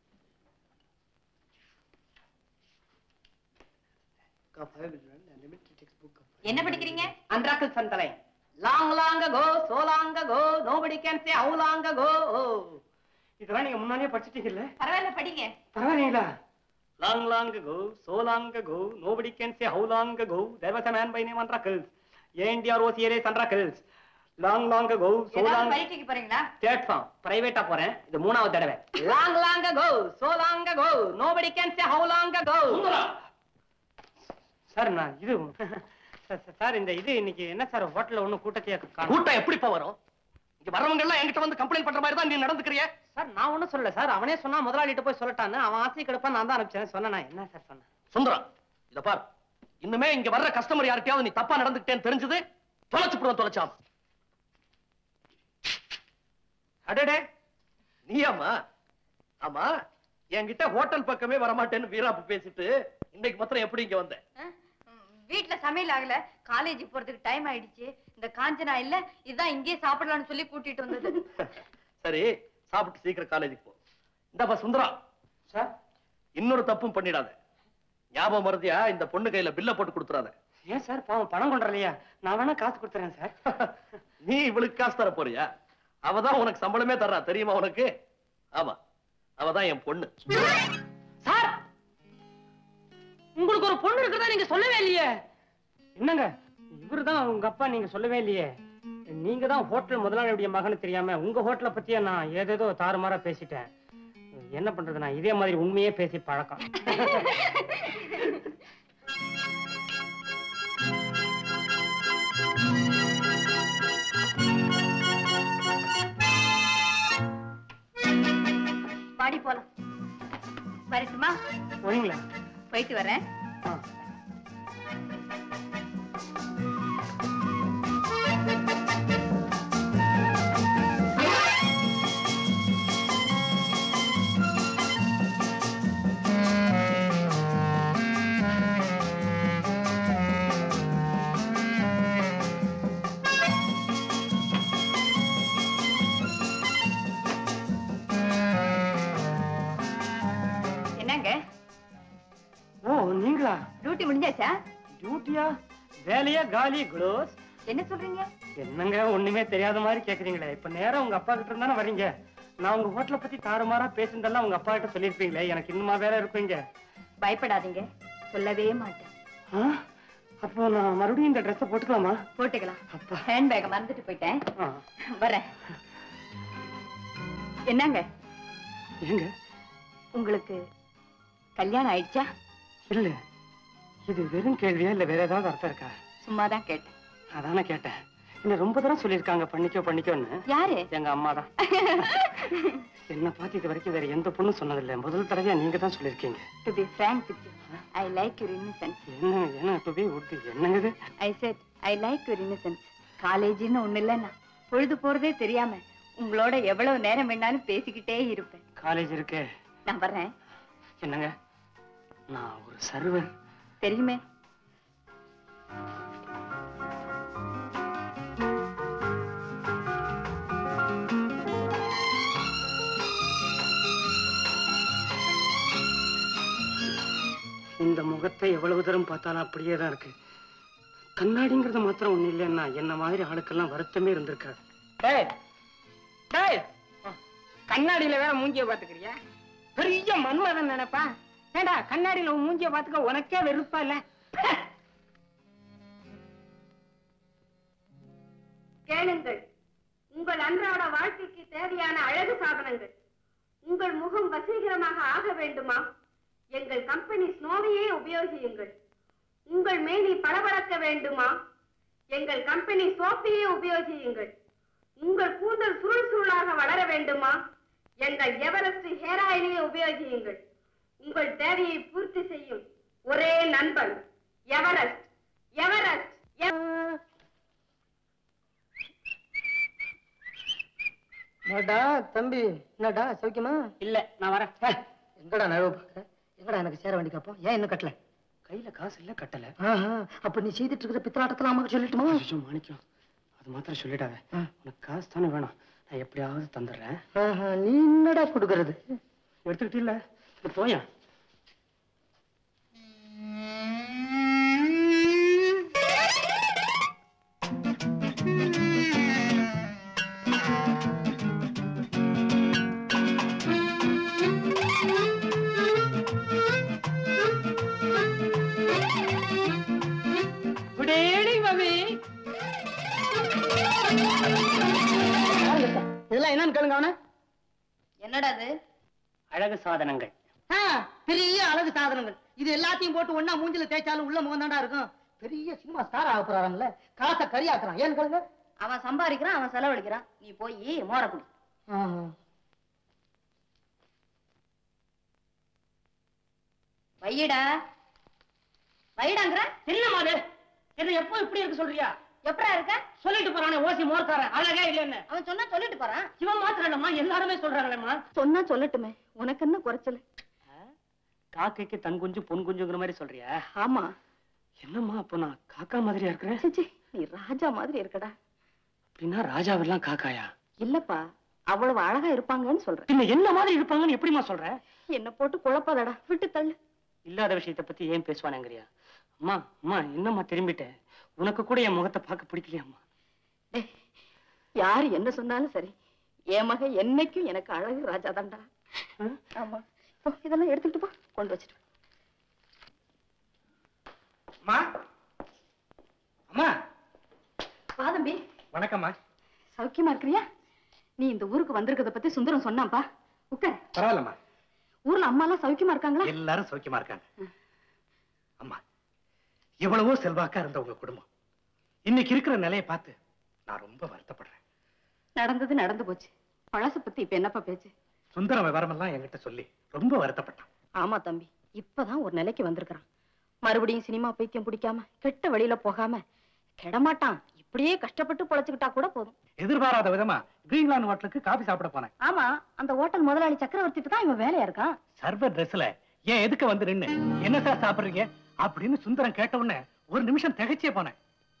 என்ன படிக்கிறீங்க அன்றாக்கள் சந்தலை long long ago so long ago nobody can say how long ago இதெல்லாம் நீங்க முன்னாடியே படிச்சிட்டீங்கல்ல பரவாயில்ல படிங்க பரவாயில்லைங்களா long long ago so long ago nobody can say how long ago there was a man by name Androcles A N D R ஓசிஏரேஸ் Androcles long long ago so ஏதாவது long பரீட்சைக்கு போறீங்களா தேர்ட் ஃபார்ம் பிரைவேட்டா போறேன் இது மூணாவது தடவை long long ago so long ago nobody can say how long ago sir நான் இது சார், சார், சார் இந்த இது இன்னைக்கு என்ன சார் ஹோட்டல்ல ஒண்ணும் கூட்டத்தையே காணோம் கூட்டம் எப்படிப்பா வரும் இங்க வர்றவங்க எல்லாம் என்கிட்ட வந்து கம்ப்ளைண்ட் பண்ற மாதிரி தான் நீ நடந்துக்கிறிய சார் நான் ஒண்ணும் சொல்லல சார் அவனே சொன்னா முதலாளிட்ட போய் சொல்லட்டான்னு அவன் ஆசை கிடப்பா நான் தான் அனுப்பிச்சேன் சொன்னேன் நான் என்ன சார் சொன்னேன் சுந்தரம் இத பார் இன்னுமே இங்க வர்ற கஸ்டமர் யார்கிட்டயாவது நீ தப்பா நடந்துக்கிட்டேன்னு தெரிஞ்சது தொலைச்சு போடுவோம் தொலைச்சாம் அடடே நீயாமா ஆமா என்கிட்ட ஹோட்டல் பக்கமே வரமாட்டேன்னு வீராப்பு பேசிட்டு இன்னைக்கு மாத்திரம் எப்படி இங்க வந்த ஆ? ம், வீட்ல சமையல் ஆகல காலேஜ் போறதுக்கு டைம் ஆயிடுச்சு இந்த காஞ்சனா இல்ல இதுதான் இங்கேயே சாப்பிடலாம்னு சொல்லி கூட்டிட்டு வந்தது சரி சாப்பிட்டு சீக்கிரம் காலேஜுக்கு போ இந்தப்பா சுந்தரா சார் இன்னொரு தப்பும் பண்ணிடாத ஞாபகம் மறதியா இந்த பொண்ணு கையில பில்ல போட்டு கொடுத்துறாத ஏன் சார் பாவம் பணம் கொண்டுறலையா நான் வேணா காசு கொடுத்துறேன் சார் நீ இவளுக்கு காசு தர போறியா அவதான் உனக்கு சம்பளமே தர்றா தெரியுமா உனக்கு ஆமா அவதான் என் பொண்ணு சார் உங்களுக்கு ஒரு பொண்ணு இருக்கிறதா நீங்க சொல்லவே இல்லையே என்னங்க இவருதான் உங்க அப்பா நீங்க சொல்லவே இல்லையே நீங்க தான் ஹோட்டல் முதலாளியுடைய மகனு தெரியாம உங்க ஹோட்டலை பத்தியே நான் ஏதேதோ தாறுமாறா பேசிட்டேன் என்ன பண்றது நான் இதே மாதிரி உண்மையே பேசி பழக்கம் பாடி போலாம் வரட்டுமா போறீங்களா போயிட்டு வரேன் ஆ. என்னங்க ஓ நீங்களா டியூட்டி முடிஞ்சாச்சா டியூட்டியா வேலையா காலி க்ளோஸ் என்ன சொல்றீங்க என்னங்க ஒண்ணுமே தெரியாத மாதிரி கேக்குறீங்களே இப்ப நேரா உங்க அப்பா கிட்ட இருந்தானே வர்றீங்க நான் உங்க ஹோட்டலை பத்தி தாறுமாறா பேசுனதெல்லாம் உங்க அப்பா கிட்ட சொல்லிருப்பீங்களே எனக்கு இன்னுமா வேலை இருப்பீங்க பயப்படாதீங்க சொல்லவே மாட்டேன் ஆ? அப்போ நான் மறுபடியும் இந்த ட்ரெஸ்ஸை போட்டுக்கலாமா போட்டுக்கலாம் அப்பா ஹேண்ட் பேக்கை மறந்துட்டு போயிட்டேன் ஆ. வரேன் என்னங்க ஏங்க உங்களுக்கு கல்யாணம் ஆயிடுச்சா இல்ல இது வெறும் கேள்வியா இல்ல வேற ஏதாவது அர்த்தம் இருக்கா சும்மா தான் கேட்டேன் அதானே கேட்டேன் என்ன ரொம்ப தூரம் சொல்லியிருக்காங்க பண்ணிக்கோ பண்ணிக்கோன்னு யாரு எங்க அம்மா தான் என்ன பார்த்து இது வரைக்கும் வேற எந்த பொண்ணும் சொன்னதில்லை முதல் தடவையா நீங்க தான் சொல்லியிருக்கீங்க to be frank with you I like your innocence என்ன என்ன டுபி உட்டு என்னங்க இது I said I like your innocence காலேஜ்னு ஒண்ணு இல்லைன்னா பொழுது போறதே தெரியாம உங்களோட எவ்வளவு நேரம் வேணாலும் பேசிக்கிட்டே இருப்பேன் காலேஜ் இருக்கு நான் வர்றேன் என்னங்க நான் ஒரு சர்வர் தெரியுமே இந்த முகத்தை எவ்வளவு தூரம் பார்த்தாலும் அப்படியே தான் இருக்கு கண்ணாடிங்கிறது மாத்திரம் ஒண்ணு இல்லைன்னா என்ன மாதிரி ஆளுக்கெல்லாம் வருத்தமே இருந்திருக்காது டேய் டேய் கண்ணாடியில வேற மூஞ்சிய பாத்துக்கிறியா பெரிய மன்மதன் நினைப்பா ஏண்டா கண்ணாடியில உன் மூஞ்சிய பாத்துக்க உனக்கே வெறுப்பா இல்ல கேளுங்கள் உங்கள் அன்றாட வாழ்க்கைக்கு தேவையான அழகு சாதனங்கள் உங்கள் முகம் வசீகரமாக ஆக வேண்டுமா எங்கள் கம்பெனி ஸ்னோவையே உபயோகியுங்கள் உங்கள் மேனி பளபளக்க வேண்டுமா எங்கள் கம்பெனி சோப்பையே உபயோகியுங்கள் உங்கள் கூந்தல் சுருள் சுருளாக வளர வேண்டுமா எங்கள் எவரெஸ்ட் ஹேர் ஆயிலையே உபயோகியுங்கள் உங்கள் தேவையை பூர்த்தி செய்யும் ஒரே நண்பன் எவரெஸ்ட் எவரெஸ்ட் எவ- என்னடா தம்பி என்னடா சௌக்கியமா இல்ல நான் வரேன் எங்கடா நழுவ பாக்குற எங்கடா எனக்கு சேர வேண்டி கேப்போம் ஏன் இன்னும் கட்டல கையில காசு இல்ல கட்டல அப்ப நீ செய்துட்டு இருக்கிற பித்தலாட்டத்துல அம்மாக்கு சொல்லட்டுமா மாணிக்கம் அது மாத்திரம் சொல்லிடாத உனக்கு காசு தானே வேணும் நான் எப்படியாவது தந்துடுறேன் நீ என்னடா கொடுக்கறது எடுத்துக்கிட்டு இல்ல போயா குட் ஈவினிங் மம்மி இதெல்லாம் என்னன்னு கேளுங்க அவன என்னடா அது அழகு சாதனங்கள் பெரிய அழகு சாதனங்கள் இது எல்லாத்தையும் போட்டு ஒண்ணா மூஞ்சில தேய்ச்சாலும் உள்ள முகம் தாண்டா இருக்கும் பெரிய சினிமா ஸ்டார் ஆக போறாங்கல்ல காசை கரியாக்குறான் ஏன்னு கேளுங்க அவன் சம்பாதிக்கிறான் அவன் செலவழிக்கிறான் நீ போய் மோர குடி வையடா வைடாங்கிற என்னம்மா அது என்ன எப்போ இப்படி இருக்கு சொல்றியா எப்படா இருக்க சொல்லிட்டு போறானே ஓசி மோர்க்காரன் அழகே இல்லைன்னு அவன் சொன்னா சொல்லிட்டு போறான் இவன் மாத்திரம் இல்லம்மா எல்லாருமே சொல்றாங்களேம்மா சொன்னா சொல்லட்டுமே உனக்கு என்ன குறைச்சல் காக்கைக்கு தன் குஞ்சு பொன் குஞ்சுங்கிற மாதிரி சொல்றியா ஆமா என்னம்மா அப்போ நான் காக்கா மாதிரியா இருக்கிறேன் சிச்சி நீ ராஜா மாதிரி இருக்கடா அப்படின்னா ராஜாவெல்லாம் காக்காயா இல்லப்பா அவ்வளவு அழகா இருப்பாங்கன்னு சொல்றேன் பின்ன என்ன மாதிரி இருப்பாங்கன்னு எப்படிம்மா சொல்ற என்ன போட்டு குழப்பாதடா விட்டு தள்ளு இல்லாத விஷயத்தை பத்தி ஏன் பேசுவானேங்கிறியா அம்மா அம்மா என்னம்மா திரும்பிட்டேன் உனக்கு கூட என் முகத்தை பார்க்க பிடிக்கலையாம்மா டேய், யாரு என்ன சொன்னாலும் சரி என் மகன் என்னைக்கும் எனக்கு அழகு ராஜா தான்டா ஆமா போ, இதெல்லாம் எடுத்துக்கிட்டு போ கொண்டு வச்சிட்டு போ. அம்மா அம்மா வா தம்பி வணக்கம்மா சௌக்கியமா இருக்கிறியா நீ இந்த ஊருக்கு வந்திருக்கிறத பத்தி சுந்தரம் சொன்னான்பா உட்கார் பரவாயில்லம்மா ஊர்ல அம்மா எல்லாம் சௌக்கியமா இருக்காங்களா எல்லாரும் சௌக்கியமா இருக்காங்க அம்மா எவ்வளவோ செல்வாக்கா இருந்த உங்க குடும்பம் இன்னைக்கு இருக்கிற நிலையை பார்த்து நான் ரொம்ப வருத்தப்படுறேன் நடந்தது நடந்து போச்சு பழச பத்தி இப்ப என்னப்பா பேச்சு சுந்தர விவரமெல்லாம் என்கிட்ட சொல்லி ரொம்ப வருத்தப்பட்டான் ஆமா தம்பி இப்பதான் ஒரு நிலைக்கு வந்திருக்கிறான் மறுபடியும் சினிமா பைத்தியம் பிடிக்காம கெட்ட வழியில போகாம கெடமாட்டான் இப்படியே கஷ்டப்பட்டு பொழைச்சுக்கிட்டா கூட போதும் எதிர்பாராத விதமா கிரீன்லாந்து ஹோட்டலுக்கு காபி சாப்பிட போனேன் ஆமா அந்த ஹோட்டல் முதலாளி சக்கரவர்த்திட்டு தான் இவன் வேலையா இருக்கான் சர்வர் ட்ரெஸ்ல ஏன் எதுக்கு வந்து நின்னு என்ன சார் சாப்பிடுறீங்க அப்படின்னு சுந்தரம் கேட்ட உடனே ஒரு நிமிஷம் திகைச்சே போனேன்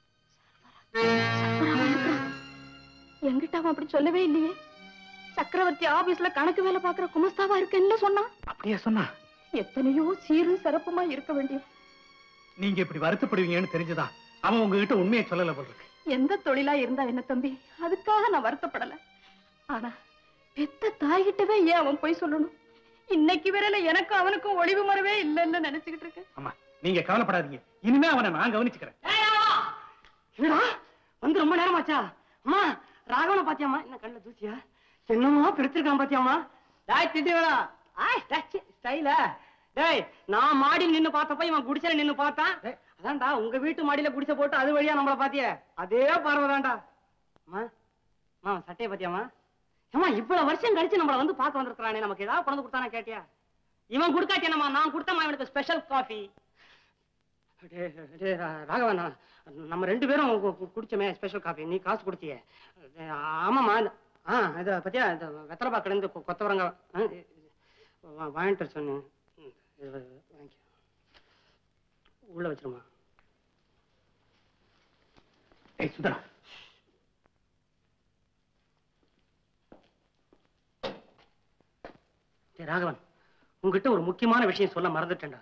எங்கிட்ட அவன் அப்படி சொல்லவே இல்லையே சக்கரவர்த்தி ஆபீஸ்ல கணக்கு வேலை பாக்குற குமஸ்தாவா இருக்கேன்னு சொன்னான் அப்படியே சொன்னா எத்தனையோ சீரும் சிறப்புமா இருக்க வேண்டியது நீங்க இப்படி வருத்தப்படுவீங்கன்னு தெரிஞ்சுதான் அவன் உங்ககிட்ட உண்மையை சொல்லல போல இருக்கு எந்த தொழிலா இருந்தா என்ன தம்பி அதுக்காக நான் வருத்தப்படல ஆனா பெத்த தாய்கிட்டவே ஏன் அவன் போய் சொல்லணும் இன்னைக்கு வரையில எனக்கும் அவனுக்கும் ஒளிவு மறவே இல்லைன்னு நினைச்சுக்கிட்டு இருக்கேன் ஆமா நீங்க கவலைப்படாதீங்க இனிமே அவனை நான் கவனிச்சுக்கிறேன் என்னடா வந்து ரொம்ப நேரமாச்சா அம்மா ராகவனை பாத்தியாமா என்ன கண்ணுல தூசியா என்னமா பிடிச்சிருக்கான் பாத்தியாமா டாய் திட்டுவேடா ஆய் ஸ்டைலா டேய் நான் மாடியில் நின்னு பார்த்தப்ப இவன் குடிசையில நின்னு பார்த்தான் அதான்டா உங்க வீட்டு மாடியில குடிசை போட்டு அது வழியா நம்மள பாத்தியே அதே பார்வைதான்டா அம்மா அம்மா சட்டையை பாத்தியாமா ஏமா இவ்வளவு வருஷம் கழிச்சு நம்மள வந்து பார்க்க வந்திருக்கானே நமக்கு ஏதாவது கொண்டு கொடுத்தானா கேட்டியா இவன் கொடுக்காட்டி என்னம்மா நான் கொடுத்தமா இவனுக்கு ஸ்பெஷல் காஃபி டேய், டேய், ரா- ராகவன் நான் நம்ம ரெண்டு பேரும் கு- கு- குடிச்சோமே ஸ்பெஷல் காஃபி நீ காசு கொடுத்தியே டேய், ஆமாம்மா இந்த- ஆ இதை பத்தியா இந்த வெத்தலை பாக்கிலேருந்து கொத்தவரங்க ஆ, இது- வா- வாங்கிட்டு வர சொன்னேன் ம், இது வாங்கிக்க உள்ள வச்சிருமா ஏய் சுந்தரா டேய் ராகவன் உங்ககிட்ட ஒரு முக்கியமான விஷயம் சொல்ல மறந்துட்டேன்டா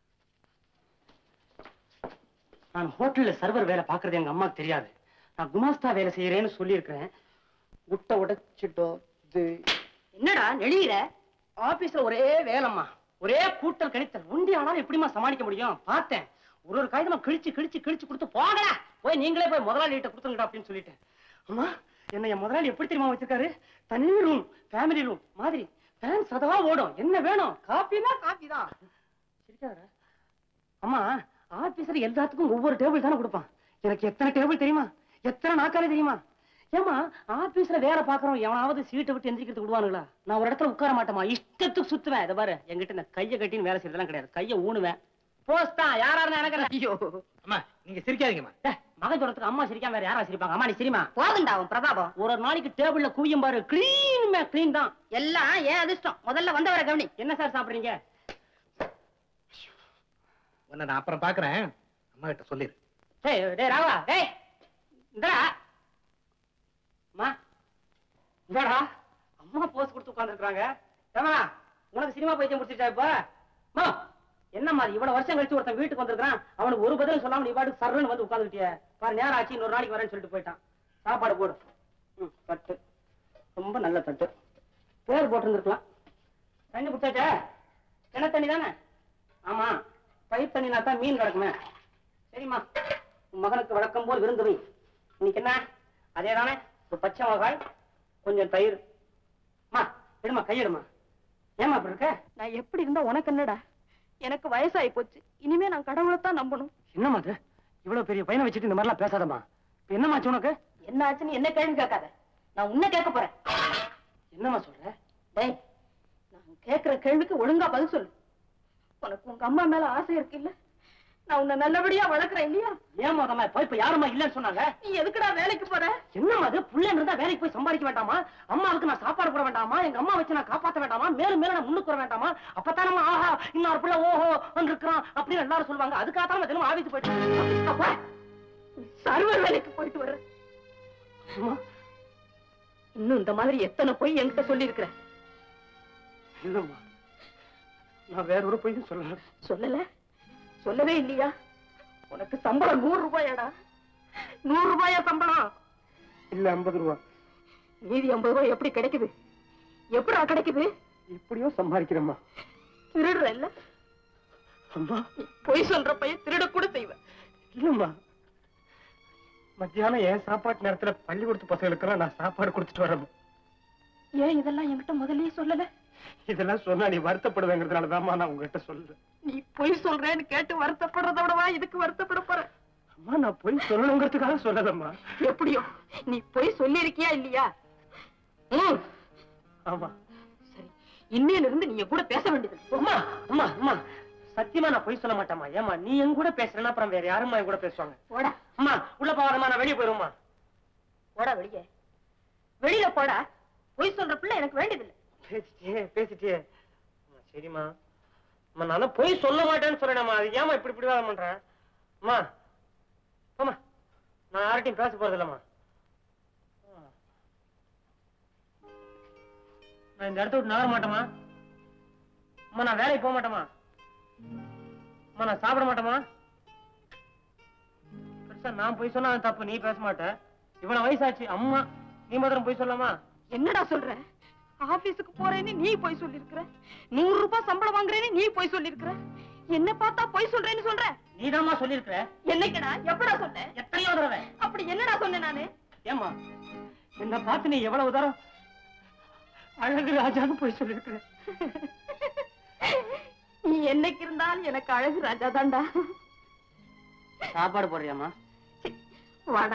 நான் ஹோட்டல்ல சர்வர் வேலை பார்க்கறது எங்க அம்மாக்கு தெரியாது நான் குமாஸ்தா வேலை செய்யறேன்னு சொல்லியிருக்கிறேன் முட்டை உடைச்சிட்டோ இது என்னடா நெளியிற ஆபீஸ்ல ஒரே வேலைம்மா ஒரே கூட்டல் கணித்தல் உண்டி ஆனாலும் எப்படிம்மா சமாளிக்க முடியும் பார்த்தேன் ஒரு ஒரு காகிதமா கிழிச்சு கிழிச்சு கிழிச்சு கொடுத்து போங்கடா போய் நீங்களே போய் முதலாளிகிட்ட கொடுத்துங்கடா அப்படின்னு சொல்லிட்டேன் அம்மா என்ன என் முதலாளி எப்படி தெரியுமா வச்சிருக்காரு தனி ரூம் ஃபேமிலி ரூம் மாதிரி ஃபேன் சதா ஓடும் என்ன வேணும் காப்பினா காப்பி தான் சிரிக்காதடா அம்மா ஆபீஸ்ல எல்லாத்துக்கும் ஒவ்வொரு டேபிள் தானே கொடுப்பான் எனக்கு எத்தனை டேபிள் தெரியுமா எத்தனை நாக்காளி தெரியுமா ஏமா ஆபீஸ்ல வேலை பாக்குறோம் எவனாவது சீட்டை விட்டு எந்திரிக்கிறது விடுவானுங்களா நான் ஒரு இடத்துல உட்கார மாட்டேமா இஷ்டத்துக்கு சுத்துவேன் இதை பாரு என்கிட்ட நான் கையை கட்டின்னு வேலை செய்யறதெல்லாம் கிடையாது கையை ஊனுவேன் போஸ்ட் தான் யாரா இருந்தா எனக்கு ஐயோ அம்மா நீங்க சிரிக்காதீங்கம்மா டேய், மகன் சொல்றதுக்கு அம்மா சிரிக்காம வேற யாரா சிரிப்பாங்க அம்மா நீ சிரிமா போகுண்டா அவன் பிரதாபம் ஒரு ஒரு நாளைக்கு டேபிள்ல குவியும் பாரு கிளீன் கிளீன் தான் எல்லாம் ஏன் அதிர்ஷ்டம் முதல்ல வந்தவரை கவனி என்ன சார் சாப்பிடுறீங்க உன்னை நான் அப்புறம் பாக்குறேன் அம்மா கிட்ட சொல்லிரு டேய் டேய் ராவா டேய் இந்தடா அம்மா இந்தடா அம்மா போஸ் கொடுத்து உட்கார்ந்துருக்காங்க ஏமா உனக்கு சினிமா பைத்தியம் முடிச்சிட்டா இப்ப அம்மா, என்னம்மா இது இவ்வளவு வருஷம் கழிச்சு ஒருத்தன் வீட்டுக்கு வந்திருக்கான் அவனுக்கு ஒரு பதிலும் சொல்லாம நீ பாட்டுக்கு சர்றன்னு வந்து உட்காந்துட்டிய பாரு நேரம் ஆச்சு இன்னொரு நாளைக்கு வரேன்னு சொல்லிட்டு போயிட்டான் சாப்பாடு போடு ம் தட்டு ரொம்ப நல்ல தட்டு பேர் போட்டிருந்துருக்கலாம் தண்ணி குடிச்சாச்சா கிண தண்ணி தானே ஆமா பயிர் தண்ணினா தான் மீன் கிடக்குமே சரிம்மா உன் மகனுக்கு வழக்கம் போல் விருந்து வை இன்னைக்கு என்ன அதே தானே ஒரு பச்சை மிளகாய் கொஞ்சம் தயிர் அம்மா எடுமா கையெடுமா ஏமா அப்படி இருக்க நான் எப்படி இருந்தா உனக்கு என்னடா எனக்கு வயசாகி போச்சு இனிமே நான் கடவுளைத்தான் நம்பணும் என்னம்மா அது இவ்வளவு பெரிய பையனை வச்சுட்டு இந்த மாதிரிலாம் பேசாதம்மா இப்ப என்னமாச்சு உனக்கு என்ன ஆச்சுன்னு என்ன கேள்வி கேட்காத நான் உன்னை கேட்க போறேன் என்னம்மா சொல்ற டேய் நான் கேட்கிற கேள்விக்கு ஒழுங்கா பதில் சொல்லு உனக்கு உங்க அம்மா மேல ஆசை இருக்கு இல்ல நான் உன்னை நல்லபடியா வளர்க்கறேன் இல்லையா ஏமா அம்மா இப்ப இப்ப யாரம்மா இல்லைன்னு சொன்னாங்க நீ எதுக்குடா வேலைக்கு போற என்னம்மா அது புள்ள இருந்தா வேலைக்கு போய் சம்பாதிக்க வேண்டாமா அம்மாவுக்கு நான் சாப்பாடு போட வேண்டாமா எங்க அம்மா வச்சு நான் காப்பாத்த வேண்டாமா மேலும் மேலும் நான் முன்னுக்கு வர வேண்டாமா அப்பதானம்மா ஆஹா இன்னொரு புள்ள ஓஹோ இருக்கிறான் அப்படின்னு எல்லாரும் சொல்லுவாங்க அதுக்காக தான் தினமும் ஆபீஸ் போயிட்டு அப்பா சர்வர் வேலைக்கு போயிட்டு வர அம்மா இன்னும் இந்த மாதிரி எத்தனை பொய் என்கிட்ட சொல்லி இருக்கிற இல்லம்மா நான் வேற ஒரு பொய்யும் சொல்லல சொல்லல சொல்லவே இல்லையா உனக்கு சம்பளம் நூறு ரூபாயாடா நூறு ரூபாயா சம்பளம் இல்ல ஐம்பது ரூபா மீதி ஐம்பது ரூபாய் எப்படி கிடைக்குது எப்படா கிடைக்குது இப்படியோ சம்பாதிக்கிறேம்மா திருடுற இல்ல அம்மா பொய் சொல்ற பையன் திருட கூட செய்வேன் இல்லம்மா மத்தியானம் என் சாப்பாட்டு நேரத்துல பள்ளிக்கூடத்து பசங்களுக்கெல்லாம் நான் சாப்பாடு கொடுத்துட்டு வரேன் ஏன் இதெல்லாம் என்கிட்ட முதல்லயே சொல்லல இதெல்லாம் சொன்னா நீ வருத்தப்படுவேங்கிறதுனாலதாம்மா நான் உங்ககிட்ட சொல்றேன் நீ பொய் சொல்றேன்னு கேட்டு வருத்தப்படுறத விடவா இதுக்கு வருத்தப்பட போற அம்மா நான் போய் சொல்லணுங்கிறதுக்காக சொல்லதம்மா எப்படியோ நீ பொய் சொல்லியிருக்கியா இல்லையா ம் ஆமா சரி இன்னையில இருந்து நீ என் கூட பேச வேண்டியது அம்மா அம்மா அம்மா சத்தியமா நான் பொய் சொல்ல மாட்டேம்மா ஏமா நீ என் கூட பேசுறேன்னா அப்புறம் வேற யாரும்மா என் கூட பேசுவாங்க போடா அம்மா உள்ள போகாதம்மா நான் வெளியே போயிருமா போடா வெளியே வெளியில போடா பொய் சொல்ற பிள்ளை எனக்கு வேண்டியதில்லை பேசிட்டே பேசிட்டே அம்மா, சரிம்மா அம்மா நான் தான் பொய் சொல்ல மாட்டேன்னு சொல்றேன்மா அது ஏமா இப்படி பிடிவாதம் பண்றேன் அம்மா அம்மா நான் யார்கிட்டயும் பேச போறது இல்லம்மா நான் இந்த இடத்த விட்டு நகர மாட்டேமா அம்மா நான் வேலைக்கு போக மாட்டேமா அம்மா நான் சாப்பிட மாட்டேமா பெருசா நான் போய் சொன்னா அது தப்பு நீ பேச மாட்ட இவ்வளவு வயசாச்சு அம்மா நீ மாத்திரம் போய் சொல்லாமா என்னடா சொல்ற ஆபீஸுக்கு போறேன்னு நீ போய் சொல்லிருக்கிற நூறு ரூபாய் சம்பளம் வாங்குறேன்னு நீ போய் சொல்லிருக்கிற என்ன பார்த்தா போய் சொல்றேன்னு சொல்ற நீதாம்மா சொல்லியிருக்கிற என்னைக்குடா எப்படா சொன்ன எத்தனையோ தடவை அப்படி என்னடா சொன்னேன் நானு ஏமா என்ன பார்த்து நீ எவ்வளவு தரம் அழகு ராஜான்னு போய் சொல்லியிருக்கிற நீ என்னைக்கு இருந்தாலும் எனக்கு அழகு ராஜா தான்டா சாப்பாடு போடுறியாமா வாடா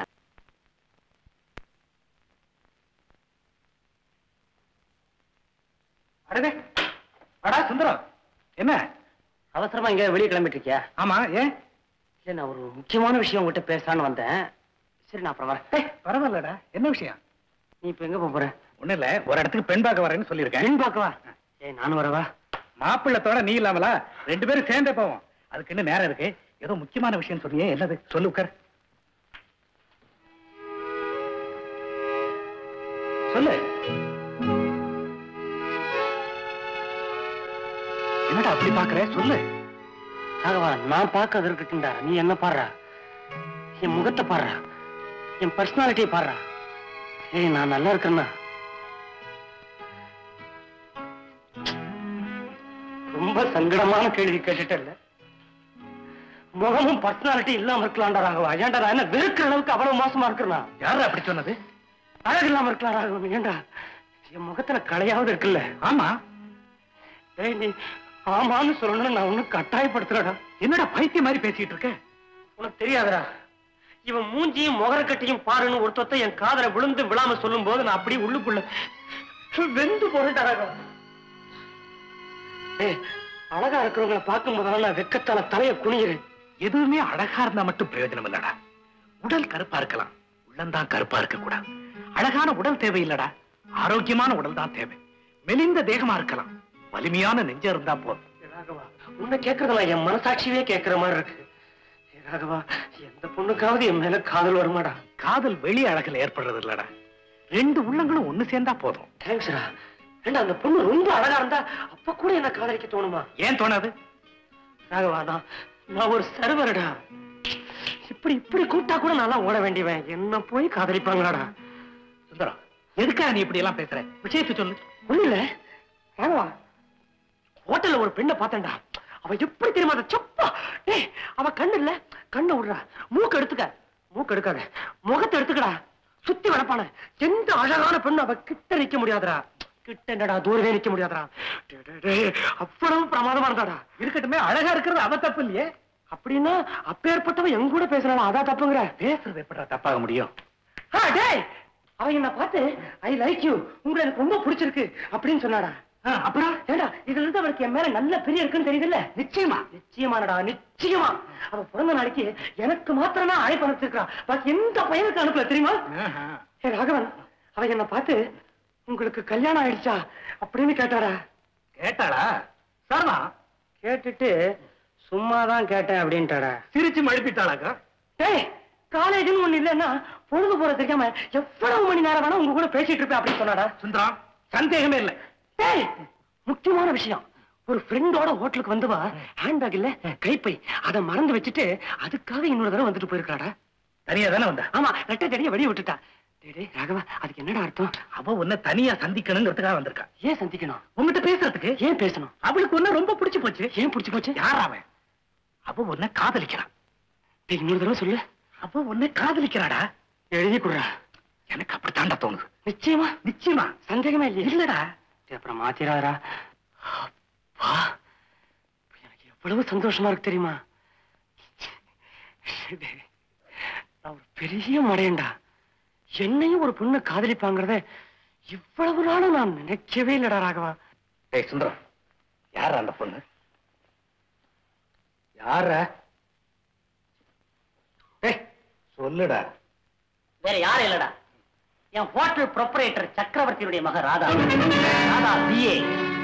அடடே அடா சுந்தரம் என்ன அவசரமா இங்க வெளியே கிளம்பிட்டு இருக்கியா ஆமா ஏன் இல்ல நான் ஒரு முக்கியமான விஷயம் உங்ககிட்ட பேசலான்னு வந்தேன் சரி நான் அப்புறம் வரேன் ஏய், பரவாயில்லடா என்ன விஷயம் நீ இப்ப எங்க போக போற ஒண்ணும் இல்ல ஒரு இடத்துக்கு பெண் பார்க்க வரேன்னு சொல்லியிருக்கேன் பெண் பார்க்கவா ஏய் நானும் வரவா மாப்பிள்ளத்தோட நீ இல்லாமலா ரெண்டு பேரும் சேர்ந்தே போவோம் அதுக்கு இன்னும் நேரம் இருக்கு ஏதோ முக்கியமான விஷயம் சொன்னியே என்னது சொல்லு உட்கார் சொல்லு என்னடா அப்படி பாக்குற சொல்லு ராகவா நான் பார்க்கறது இருக்கட்டும்டா நீ என்ன பாடுறா என் முகத்தை பாடுறா என் பர்சனாலிட்டியை பாடுறா ஏய் நான் நல்லா இருக்கேன்னா ரொம்ப சங்கடமான கேள்வி கேட்டுட்டல முகமும் பர்சனாலிட்டி இல்லாம இருக்கலாம்டா ராகவா ஏன்டா நான் என்ன வெறுக்கிற அளவுக்கு அவ்வளவு மோசமா இருக்கிறனா யாரு அப்படி சொன்னது அழகு இல்லாம இருக்கலாம் ராகவன் ஏன்டா என் முகத்துல கலையாவது இருக்குல்ல ஆமா ஏய் நீ ஆமான்னு சொல்லணும்னு நான் ஒன்னும் கட்டாயப்படுத்துறடா என்னடா பைத்தியம் மாதிரி பேசிட்டு இருக்க உனக்கு தெரியாதுடா இவன் மூஞ்சியும் முகரக்கட்டையும் பாருன்னு ஒருத்தத்த என் காதல விழுந்து விழாம சொல்லும் போது நான் அப்படியே உள்ளுக்குள்ள வெந்து போறேன்டா ஏய் அழகா இருக்கிறவங்கள பார்க்கும் போதெல்லாம் நான் வெக்கத்தால தலைய குனிகிறேன் எதுவுமே அழகா இருந்தா மட்டும் பிரயோஜனம் இல்லடா உடல் கருப்பா இருக்கலாம் உள்ளம்தான் கருப்பா இருக்க கூடாது அழகான உடல் தேவையில்லடா ஆரோக்கியமான உடல் தான் தேவை மெலிந்த தேகமா இருக்கலாம் வலிமையான நெஞ்சம் இருந்தா போதும் ஏ ராகவா உன்னை கேட்கறதெல்லாம் என் மனசாட்சியே கேட்கிற மாதிரி இருக்கு ஏ ராகவா எந்த பொண்ணுக்காவது என் மேல காதல் வருமாடா காதல் வெளி அழகுல ஏற்படுறது இல்லடா ரெண்டு உள்ளங்களும் ஒண்ணு சேர்ந்தா போதும் தேங்க்ஸ்டா ஏண்டா அந்த பொண்ணு ரொம்ப அழகா இருந்தா அப்ப கூட என்ன காதலிக்க தோணுமா ஏன் தோணாது ராகவா நான் நான் ஒரு சர்வரடா இப்படி இப்படி கூப்பிட்டா கூட நல்லா ஓட வேண்டியவன் என்ன போய் காதலிப்பாங்களாடா சுந்தரம் எதுக்காக நீ இப்படி எல்லாம் பேசுற விஷயத்தை சொல்லு ஒண்ணு இல்ல ராகவா ஹோட்டல்ல ஒரு பெண்ணை பார்த்தேன்டா அவ எப்படி தெரியுமா அந்த சப்பா டேய் அவ கண்ணு இல்ல கண்ணை விடுறா மூக்கு எடுத்துக்க மூக்கு எடுக்காத முகத்தை எடுத்துக்கடா சுத்தி வளப்பான எந்த அழகான பெண்ணு அவ கிட்ட நிக்க முடியாதுடா கிட்ட என்னடா தூரவே நிக்க முடியாதுடா டேய், டேய், டேய், அவ்வளவு பிரமாதமா இருந்தாடா இருக்கட்டுமே அழகா இருக்கிறது அவ தப்பு இல்லையே அப்படின்னா அப்பேற்பட்டவ என் கூட பேசுறாளா அதான் தப்புங்கிற பேசுறது எப்படா தப்பாக முடியும் ஆ, டேய் அவன் என்ன பார்த்து ஐ லைக் யூ உங்களை எனக்கு ரொம்ப பிடிச்சிருக்கு அப்படின்னு சொன்னாடா ஆ, அப்புறம் ஏண்டா இதுல இருந்து அவளுக்கு என் மேல நல்ல பெரிய இருக்குன்னு தெரியுதுல்ல நிச்சயமா நிச்சயமானடா நிச்சயமா அவ பிறந்த நாளைக்கு எனக்கு மாத்திரம் தான் அழைப்பு அனுப்பிச்சிருக்கான் பாக்கி எந்த பையனுக்கு அனுப்பல தெரியுமா ஏ ராகவன் அவ என்ன பார்த்து உங்களுக்கு கல்யாணம் ஆயிடுச்சா அப்படின்னு கேட்டாடா கேட்டாளா சரமா கேட்டுட்டு சும்மா தான் கேட்டேன் அப்படின்ட்டாடா சிரிச்சு மழுப்பிட்டாளாக்கா டேய் காலேஜ்னு ஒண்ணு இல்லைன்னா பொழுது போற தெரியாம எவ்வளவு மணி நேரம் வேணா உங்க கூட பேசிட்டு இருப்பேன் அப்படின்னு சொன்னாடா சுந்தரம் சந்தேகமே இல்லை டேய் முக்கியமான விஷயம் ஒரு ஃப்ரெண்டோட ஹோட்டலுக்கு வந்துவா ஹேண்ட்பேக் இல்ல கைப்பை அதை மறந்து வச்சுட்டு அதுக்காக இன்னொரு தடவை வந்துட்டு போயிருக்காடா தனியா தானே வந்தா ஆமா ரெட்டை தடிய வெளிய விட்டுட்டா டேய் டேய் ராகவா அதுக்கு என்னடா அர்த்தம் அவ உன்னை தனியா சந்திக்கணுங்கிறதுக்காக வந்திருக்கா ஏன் சந்திக்கணும் உன்கிட்ட பேசுறதுக்கு ஏன் பேசணும் அவளுக்கு ஒண்ணு ரொம்ப பிடிச்சு போச்சு ஏன் பிடிச்சு போச்சு யார் அவன் அவ உன்னை காதலிக்கிறான் டேய் இன்னொரு தடவை சொல்லு அவ உன்னை காதலிக்கிறாடா எழுதி குடுறா எனக்கு அப்படித்தாண்டா தோணுது நிச்சயமா நிச்சயமா சந்தேகமே இல்லையா இல்லடா டேய், அப்புறம் மாத்திராரா அப்பா எனக்கு எவ்வளவு சந்தோஷமா இருக்கு தெரியுமா டேய், நான் ஒரு பெரிய மடையன்டா என்னையும் ஒரு பொண்ணு காதலிப்பாங்கிறத இவ்வளவு நாளும் நான் நினைக்கவே இல்லடா ராகவா டேய் சுந்தரம் யாரா அந்த பொண்ணு யார டேய் சொல்லுடா வேற யாரும் இல்லடா என் ஹோட்டல் ப்ரொப்பரேட்டர் சக்கரவர்த்தியுடைய மக ராதா ராதா பிஏ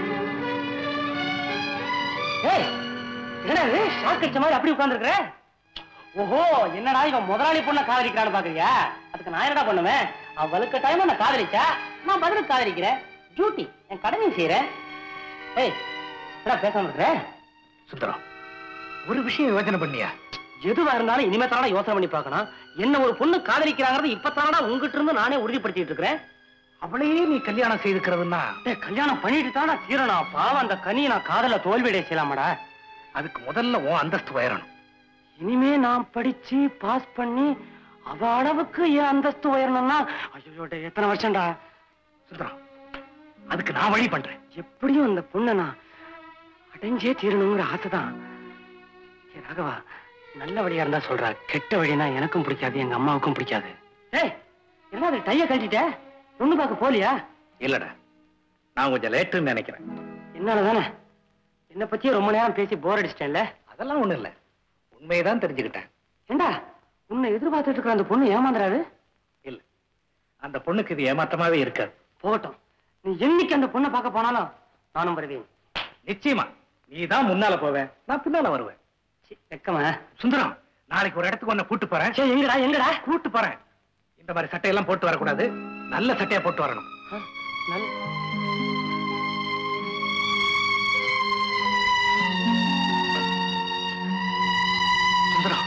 ஏய் என்னடா இது ஷாக் அடிச்ச மாதிரி அப்படி உட்கார்ந்துருக்கிற ஓஹோ என்னடா இவன் முதலாளி பொண்ணை காதலிக்கிறான்னு பாக்குறியா அதுக்கு நான் என்னடா பண்ணுவேன் அவளுக்கு டைம் நான் காதலிச்சா நான் பதிலுக்கு காதலிக்கிறேன் டியூட்டி என் கடமையும் செய்யறேன் ஏய் என்னடா பேசாம இருக்கிற சுந்தரம் ஒரு விஷயம் யோசனை பண்ணியா எதுவா இருந்தாலும் இனிமே தானடா யோசனை பண்ணி பார்க்கணும் என்ன ஒரு பொண்ணு காதலிக்கிறாங்கிறது இப்ப தானடா உங்ககிட்ட இருந்து நானே உறுதிப்படுத்திட்டு இருக்கிறேன் அவளையே நீ கல்யாணம் செய்துக்கிறதுன்னா டேய், கல்யாணம் பண்ணிட்டு தானே தீரணும் பாவம் அந்த கனியை நான் காதல தோல்வியடைய செய்யலாமாடா அதுக்கு முதல்ல உன் அந்தஸ்து உயரணும் இனிமே நான் படிச்சு பாஸ் பண்ணி அவ அளவுக்கு என் அந்தஸ்து உயரணும்னா ஐயோ டேய், எத்தனை வருஷம்டா சுந்தரம் அதுக்கு நான் வழி பண்றேன் எப்படியும் அந்த பொண்ணை நான் அடைஞ்சே தீரணுங்கிற ஆசைதான் ஏ ராகவா நல்ல வழியா இருந்தா சொல்றா கெட்ட வழினா எனக்கும் பிடிக்காது எங்க அம்மாவுக்கும் பிடிக்காது ஏய் என்ன அது டைய கழட்டிட்ட பொண்ணு பார்க்க போலியா இல்லடா நான் கொஞ்சம் லேட்டுன்னு நினைக்கிறேன் என்னால தானே என்னை பத்தியே ரொம்ப நேரம் பேசி போர் அடிச்சிட்டேன்ல அதெல்லாம் ஒண்ணும் இல்ல உண்மையதான் தெரிஞ்சுக்கிட்டேன் ஏண்டா உன்னை எதிர்பார்த்துட்டு இருக்கிற அந்த பொண்ணு ஏமாந்துறாரு இல்ல அந்த பொண்ணுக்கு இது ஏமாற்றமாவே இருக்காது போகட்டும் நீ என்னைக்கு அந்த பொண்ணை பார்க்க போனாலும் நானும் வருவேன் நிச்சயமா நீ தான் முன்னால போவேன் நான் பின்னால வருவேன் சி, வெக்கமா சுந்தரம் நாளைக்கு ஒரு இடத்துக்கு உன்னை கூட்டு போறேன் சே எங்கடா எங்கடா கூட்டு போறேன் இந்த மாதிரி சட்டையெல்லாம் போட்டு வரக்கூடாது நல்ல சட்டையா போட்டு வரணும் ஆ, நல்ல சுந்தரம்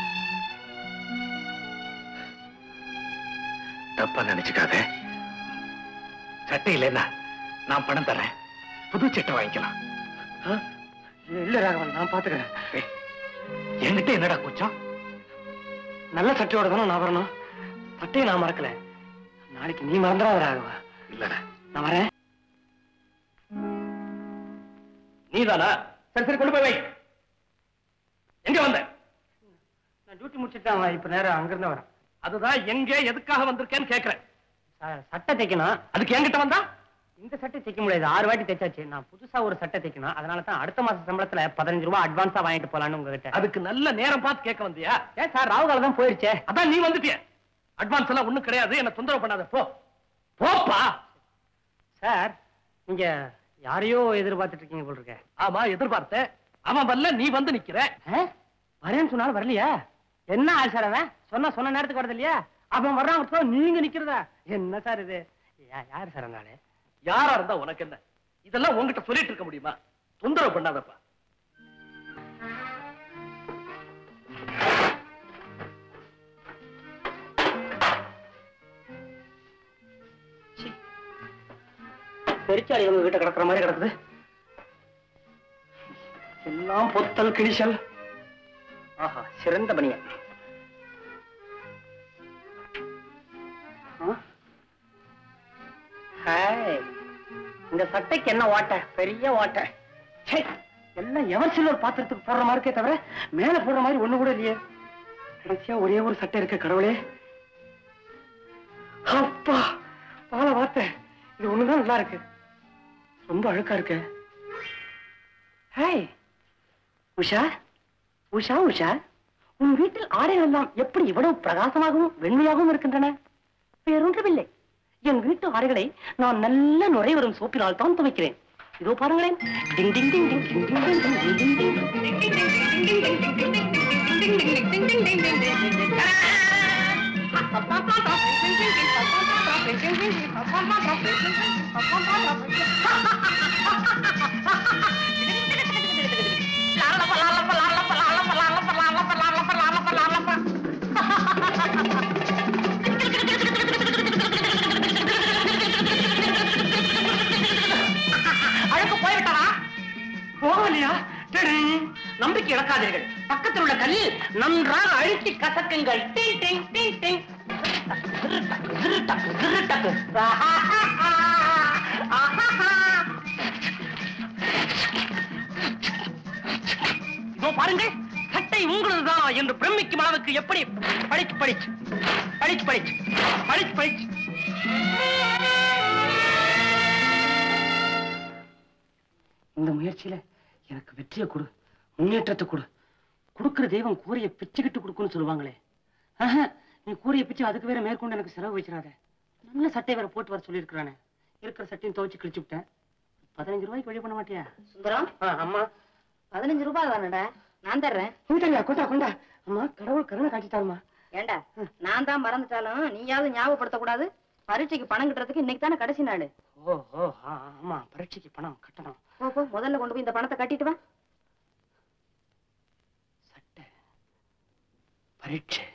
தப்பா நினைச்சுக்காத சட்டை இல்லைன்னா நான் பணம் தரேன் புது சட்டை வாங்கிக்கலாம் ஆ, இல்ல ராகவன் நான் பாத்துக்கிறேன் ஏய், என்கிட்ட என்னடா கூச்சம் நல்ல சட்டையோட தானே நான் வரணும் சட்டையை நான் மறக்கல நாளைக்கு நீ மறந்துடாத ராகவா இல்லடா நான் வரேன் நீதானா சரி சரி கொண்டு போய் வை எங்க வந்த நான் டியூட்டி முடிச்சுட்டு இப்ப நேரம் அங்கிருந்து வரேன் அதுதான் எங்க எதுக்காக வந்திருக்கேன்னு கேக்குறேன் சார், சட்டை தைக்கணும் அதுக்கு என்கிட்ட வந்தா இந்த சட்டை தைக்க முடியாது ஆறு வாட்டி தைச்சாச்சு நான் புதுசா ஒரு சட்டை தைக்கணும் அதனால தான் அடுத்த மாச சம்பளத்துல பதினஞ்சு ரூபாய் அட்வான்ஸா வாங்கிட்டு போலான்னு உங்ககிட்ட அதுக்கு நல்ல நேரம் பார்த்து கேட்க வந்தியா ஏன் சார் ராகுகாலம் தான் போயிருச்சே அதான் நீ வந்துட்டிய அட்வான்ஸ் எல்லாம் ஒண்ணும் கிடையாது என்ன தொந்தரவு பண்ணாத போ போப்பா சார் நீங்க யாரையோ எதிர்பார்த்துட்டு இருக்கீங்க போல் இருக்க ஆமா எதிர்பார்த்தேன் அவன் வரல நீ வந்து நிக்கிற ஆ? வரேன்னு சொன்னாலும் வரலையா என்ன ஆள் சார் அவன் சொன்னா சொன்ன நேரத்துக்கு வரது இல்லையா அவன் வர்றாங்க நீங்க நிக்கிறதா என்ன சார் இது யா- யாரு சார் அந்த ஆளு யாரா இருந்தா உனக்கு என்ன இதெல்லாம் உன்கிட்ட சொல்லிட்டு இருக்க முடியுமா தொந்தரவு பண்ணாதப்பா பெருச்சாளி உங்க வீட்டை கிடக்குற மாதிரி கிடக்குது எல்லாம் பொத்தல் கிழிசல் ஆஹா சிறந்த பனியன் ஆ? ஹாய் இந்த சட்டைக்கு என்ன ஓட்டை பெரிய ஓட்டை ச்சே, எல்லாம் எவர் சில்வர் பாத்திரத்துக்கு போடுற மாதிரி இருக்கே தவிர மேல போடுற மாதிரி ஒண்ணு கூட இல்லையே கடைசியா ஒரே ஒரு சட்டை இருக்கு கடவுளே அப்பா பால வார்த்தை இது ஒண்ணுதான் நல்லா இருக்கு ரொம்ப அழுக்கா இருக்கு ஹாய் உஷா உஷா உஷா உன் வீட்டில் ஆடைகள் எல்லாம் எப்படி இவ்வளவு பிரகாசமாகவும் வெண்மையாகவும் இருக்கின்றன வேறொன்றுமில்லை என் வீட்டு ஆடைகளை நான் நல்ல நுரை வரும் சோப்பினால் தான் துவைக்கிறேன் இதோ பாருங்களேன் டிங் டிங் டிங் டிங் டிங் டிங் டிங் டிங் டிங் டிங் டிங். அழுக்கு போய்விட்டதா போகலையா சரி நம்பிக்கை இழக்காதீர்கள் பக்கத்தில் உள்ள கல்லில் நன்றாக அழுத்தி கசக்குங்கள் டிங் டிங் டிங் டிங் சிறுடக்கு, சிறுடக்கு, சிறுடக்கு. ஆஹாஹா, ஆஹாஹா. இதோ பாருங்கள் சட்டை உங்களதுதான் என்று பிரமிக்கும் அளவுக்கு எப்படி படிச்சு படிச்சு படிச்சு படிச்சு படிச்சு படிச்சு இந்த முயற்சியில எனக்கு வெற்றியை கொடு முன்னேற்றத்தை கொடு கொடுக்கிற தெய்வம் கூரையை பிச்சுக்கிட்டு கொடுக்குன்னு சொல்லுவாங்களே ஆஹா, நீ கூரையை பிச்சு அதுக்கு வேற மேற்கொண்டு எனக்கு செலவு வச்சிடாத நல்ல சட்டை வேற போட்டு வர சொல்லியிருக்கிறானே இருக்கிற சட்டையும் துவைச்சு கிழிச்சு விட்டேன் பதினஞ்சு ரூபாய்க்கு வழி பண்ண மாட்டியா சுந்தரம் ஆ, அம்மா பதினஞ்சு ரூபாய் தானடா நான் தர்றேன் கொண்டா கொண்டா கொண்டா அம்மா கடவுள் கருணை காட்டிட்டாருமா ஏண்டா நான் தான் மறந்துட்டாலும் நீயாவது ஞாபகப்படுத்த கூடாது பரீட்சைக்கு பணம் கட்டுறதுக்கு இன்னைக்கு தானே கடைசி நாள் ஓ ஓ ஆ, ஆமா பரீட்சைக்கு பணம் கட்டணும் போ போ முதல்ல கொண்டு போய் இந்த பணத்தை கட்டிட்டு வா சட்டை பரீட்சை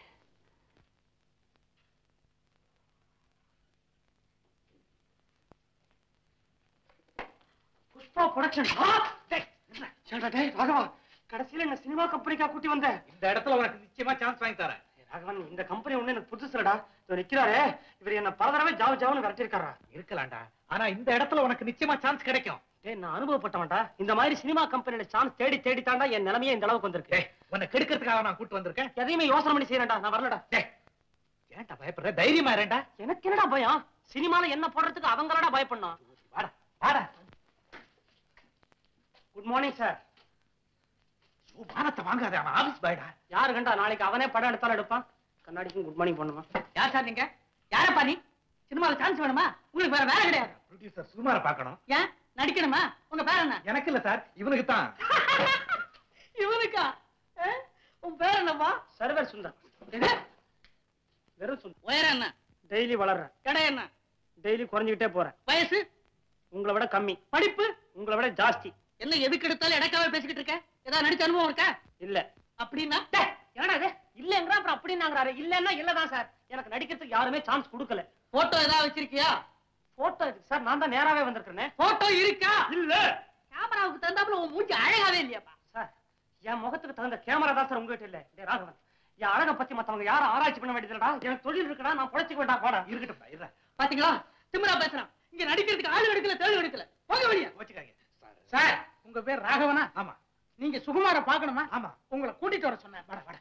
புஷ்பா ப்ரொடக்ஷன் ராகவா கடைசியில என்ன சினிமா கம்பெனிக்கா கூட்டி வந்த இந்த இடத்துல உனக்கு நிச்சயமா சான்ஸ் வாங்கி தரேன் ராகவன் இந்த கம்பெனி ஒண்ணு எனக்கு புதுசுலடா இதோ நிக்கிறாரே இவர் என்ன பல தடவை ஜாவு ஜாவுன்னு விரட்டிருக்காரா இருக்கலாம்டா ஆனா இந்த இடத்துல உனக்கு நிச்சயமா சான்ஸ் கிடைக்கும் ஏய் நான் அனுபவப்பட்டவன்டா இந்த மாதிரி சினிமா கம்பெனில சான்ஸ் தேடி தேடி தாண்டா என் நிலைமையே இந்த அளவுக்கு வந்திருக்கு டேய் உன்னை கெடுக்கிறதுக்காக நான் கூட்டு வந்திருக்கேன் எதையுமே யோசனை பண்ணி செய்யறேன்டா நான் வரலடா டேய் ஏன்டா பயப்படுற தைரியமா இருடா எனக்கு என்னடா பயம் சினிமால என்ன போடுறதுக்கு அவங்களடா பயப்படணும் வாடா வாடா குட் மார்னிங் சார் உன் மானத்தை வாங்காத அவன் ஆபீஸ் பாய்டா யாரு கண்டா நாளைக்கு அவனே படம் எடுத்தாலும் எடுப்பான் கண்ணாடிக்கும் குட் மார்னிங் பண்ணுவான் யார் சார் நீங்க யாரப்பா நீ சினிமால சான்ஸ் வேணுமா உங்களுக்கு வேற வேலை கிடையாது ப்ரொடியூசர் சுகுமார பார்க்கணும் ஏன் நடிக்கணுமா உங்க பேர் என்ன எனக்கு இல்ல சார் இவனுக்கு தான் இவனுக்கா ஆ? உன் பேர் என்னப்பா சர்வர் சுந்தர் இது வெறும் சுந்தர் உயரம் என்ன டெய்லி வளர்றேன் கடை என்ன டெய்லி குறைஞ்சிக்கிட்டே போறேன் வயசு உங்களை விட கம்மி படிப்பு உங்களை விட ஜாஸ்தி என்ன எதுக்கு எடுத்தாலும் இடக்காவே பேசிக்கிட்டு இருக்க ஏதாவது நடிச்ச அனுபவம் இருக்கா இல்ல அப்படின்னா டேய், என்னடா இது இல்லங்கறா அப்புறம் அப்படின்னாங்கறாரு இல்லன்னா இல்லதான் சார் எனக்கு நடிக்கிறதுக்கு யாருமே சான்ஸ் கொடுக்கல போட்டோ ஏதாவது வச்சிருக்கியா போட்டோ இருக்கு சார் நான் தான் நேராவே வந்திருக்கேன் போட்டோ இருக்கா இல்ல கேமராவுக்கு தகுந்தாப்புல உன் மூஞ்சி அழகாவே இல்லையாப்பா சார் என் முகத்துக்கு தகுந்த கேமரா தான் சார் உங்ககிட்ட இல்ல டேய் ராகவன் என் அழக பத்தி மத்தவங்க யாரும் ஆராய்ச்சி பண்ண வேண்டியதுடா எனக்கு தொழில் இருக்குடா நான் பொழைச்சிக்க வேண்டாம் போடா இருக்கட்டும் இருடா பாத்தீங்களா திமிரா பேசுறான் இங்க நடிக்கிறதுக்கு ஆளு எடுக்கல தேர்வு எடுக்கல போக வெளியா வச்சுக்காங்க சார் சார் உங்க பேர் ராகவனா ஆமா நீங்க சுகுமார பாக்கணுமா ஆமா உங்களை கூட்டிட்டு வர சொன்னேன் வட வட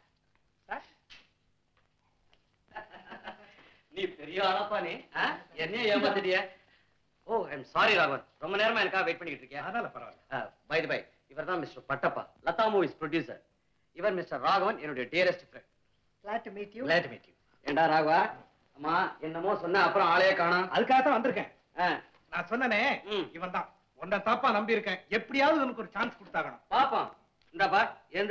நீ பெரிய ஆளாப்பா நீ என்னைய ஏமாத்திட்டிய ஓ ஐம் சாரி ராகவன் ரொம்ப நேரமா எனக்காக வெயிட் பண்ணிட்டு இருக்கியா அதனால பரவாயில்ல பை பை இவர் தான் mister Pattappa Latha movies producer இவர் மிஸ்டர் ராகவன் என்னுடைய dearest friend Glad to meet you. glad to meet you ஏண்டா ராகவா அம்மா என்னமோ சொன்ன அப்புறம் ஆளே காணோம் அதுக்காக தான் வந்திருக்கேன் ஆ, நான் சொன்னனே ம். இவன் தான் உன்னை தாப்பா நம்பி இருக்கேன் எப்படியாவது உனக்கு ஒரு சான்ஸ் கொடுத்தாகணும் பாப்போம் இந்தாப்பா ஏந்து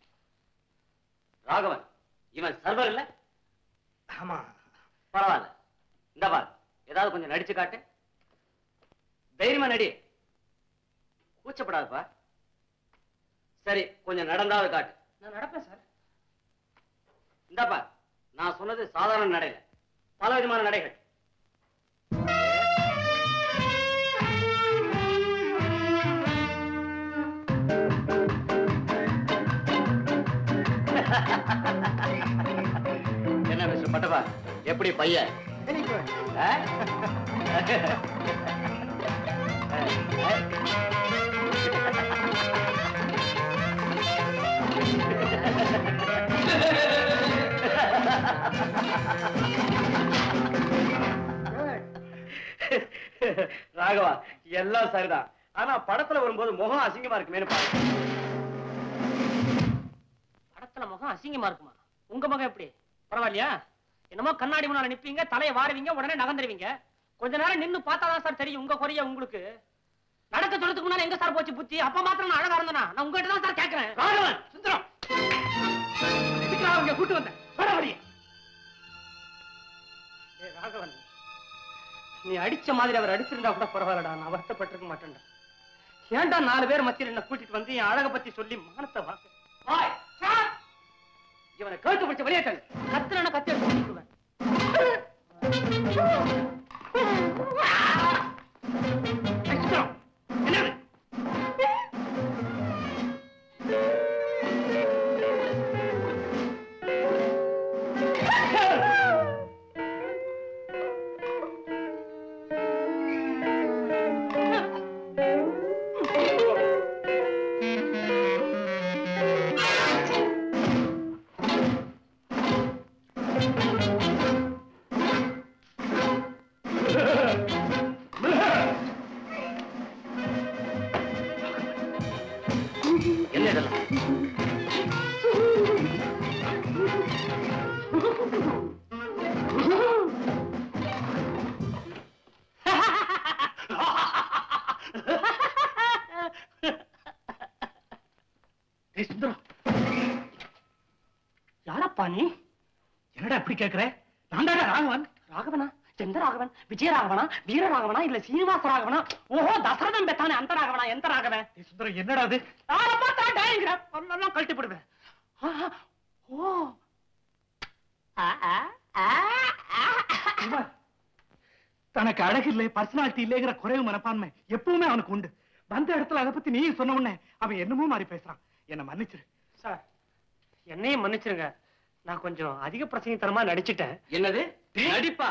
ராகவன் இவன் சர்வர் இல்ல ஆமா பரவாயில்ல இந்தாப்பா ஏதாவது கொஞ்சம் நடிச்சு காட்டு தைரியமா நடி கூச்சப்படாதப்பா சரி கொஞ்சம் நடந்தாவது காட்டு நான் நடப்பேன் சார் இந்தாப்பா நான் சொன்னது சாதாரண நடையில பல விதமான நடைகள் என்ன மிஸ்டர் பட்டப்பா எப்படி பையன் Very good. ஆ? ராகவா எல்லாம் சரிதான் ஆனா படத்துல வரும்போது முகம் அசிங்கமா இருக்குமேனு பாரு படத்துல முகம் அசிங்கமா இருக்குமா உங்க முகம் எப்படி பரவாயில்லையா என்னமோ கண்ணாடி முன்னால நிப்பீங்க தலையை வாருவீங்க உடனே நகர்ந்துருவீங்க கொஞ்ச நேரம் நின்னு பார்த்தாதான் சார் தெரியும் உங்க குறைய உங்களுக்கு நடக்க சொல்றதுக்கு முன்னால எங்க சார் போச்சு புத்தி அப்ப மாத்திரம் நான் அழகா இருந்தனா நான் உங்ககிட்ட தான் சார் கேக்குறேன் ராகவன் சுந்தரம் இதுக்கு நான் இங்க கூட்டு வந்தேன் வர வழியே ஏய் ராகவன் நீ அடிச்ச மாதிரி அவர் அடிச்சிருந்தா கூட பரவாயில்லடா நான் வருத்தப்பட்டிருக்க மாட்டேன்டா ஏன்டா நாலு பேர் மத்தியில் என்ன கூட்டிட்டு வந்து என் அழக பத்தி சொல்லி மானத்தை வாக்கு பாய் இவனை கேட்டு பிடிச்ச வெளியேட்டல் கத்துறன கத்தி எடுத்து கொடுத்துருவேன் சுந்தரம் என்னது என்ன இதெல்லாம் டேய் சுந்தரம் யாரப்பா நீ என்னடா இப்படி கேக்குற நான் தானே ராகவன் ராகவனா எந்த ராகவன் விஜய ராகவனா வீர ராகவனா இல்ல சீனிவாச ராகவனா ஓஹோ தசரதம் பெத்தானே அந்த ராகவனா எந்த ராகவன் டேய் சுந்தரம் என்னடா அது ஆளை பார்த்தா டேங்கிற பொண்ணெல்லாம் கழட்டி போடுவேன் ஆஹா, ஓ ஆ, ஆ, ஆ, ஆ. இவன் தனக்கு அழகு இல்லை பர்சனாலிட்டி இல்லைங்கிற குறைவு மனப்பான்மை எப்பவுமே அவனுக்கு உண்டு வந்த இடத்துல அதை பத்தி நீயும் சொன்ன உடனே அவன் என்னமோ மாதிரி பேசுறான் என்ன மன்னிச்சிரு சார் என்னையும் மன்னிச்சிருங்க நான் கொஞ்சம் அதிக பிரசங்கித்தனமா நடிச்சிட்டேன் என்னது நடிப்பா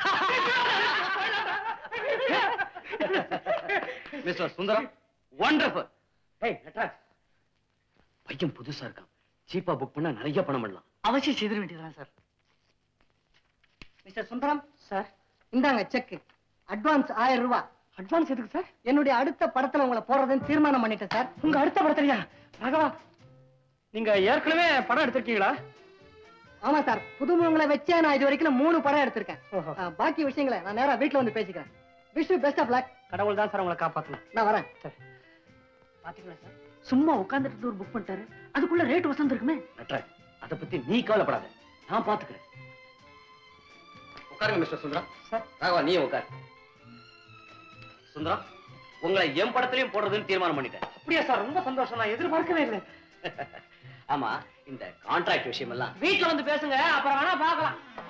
mister Sundaram wonderful hey Natraj பையன் புதுசா இருக்கான் சீப்பா புக் பண்ணா நிறைய பணம் பண்ணலாம் அவசியம் செய்திட வேண்டியதுதான் சார் மிஸ்டர் சுந்தரம் சார் இந்தாங்க செக் அட்வான்ஸ் ஆயிரம் ரூபாய் அட்வான்ஸ் எதுக்கு சார் என்னுடைய அடுத்த படத்துல உங்களை போடுறதுன்னு தீர்மானம் பண்ணிட்டேன் சார் உங்க அடுத்த படத்துலயா ராகவா நீங்க ஏற்கனவே படம் எடுத்திருக்கீங்களா ஆமா சார் புதுமுகங்களை வச்சே நான் இது வரைக்கும் மூணு படம் எடுத்திருக்கேன் ஓஹோ. ஆ, பாக்கி விஷயங்களை நான் நேரா வீட்ல வந்து பேசிக்கிறேன் விஷ் பெஸ்ட் ஆஃப் லக் கடவுள் தான் சார் உங்களை காப்பாத்தணும் நான் வரேன் சரி. பாத்தீங்களா சார் சும்மா உட்காந்துட்டு ஒரு புக் பண்ணிட்டாரு அதுக்குள்ள ரேட் வசந்து இருக்குமே நட்ராஜ் அத பத்தி நீ கவலைப்படாத நான் பாத்துக்கிறேன் உட்காருங்க மிஸ்டர் சுந்தரம் சார். ராகவா நீ உட்காரு சுந்தரம் உங்களை என் படத்திலையும் போடுறதுன்னு தீர்மானம் பண்ணிட்டேன் அப்படியா சார் ரொம்ப சந்தோஷம் நான் எதிர்பார்க்கவே இல்லை ஆமா இந்த கான்ட்ராக்ட் விஷயம் எல்லாம் வீட்ல வந்து பேசுங்க அப்புறம் வேணா பார்க்கலாம்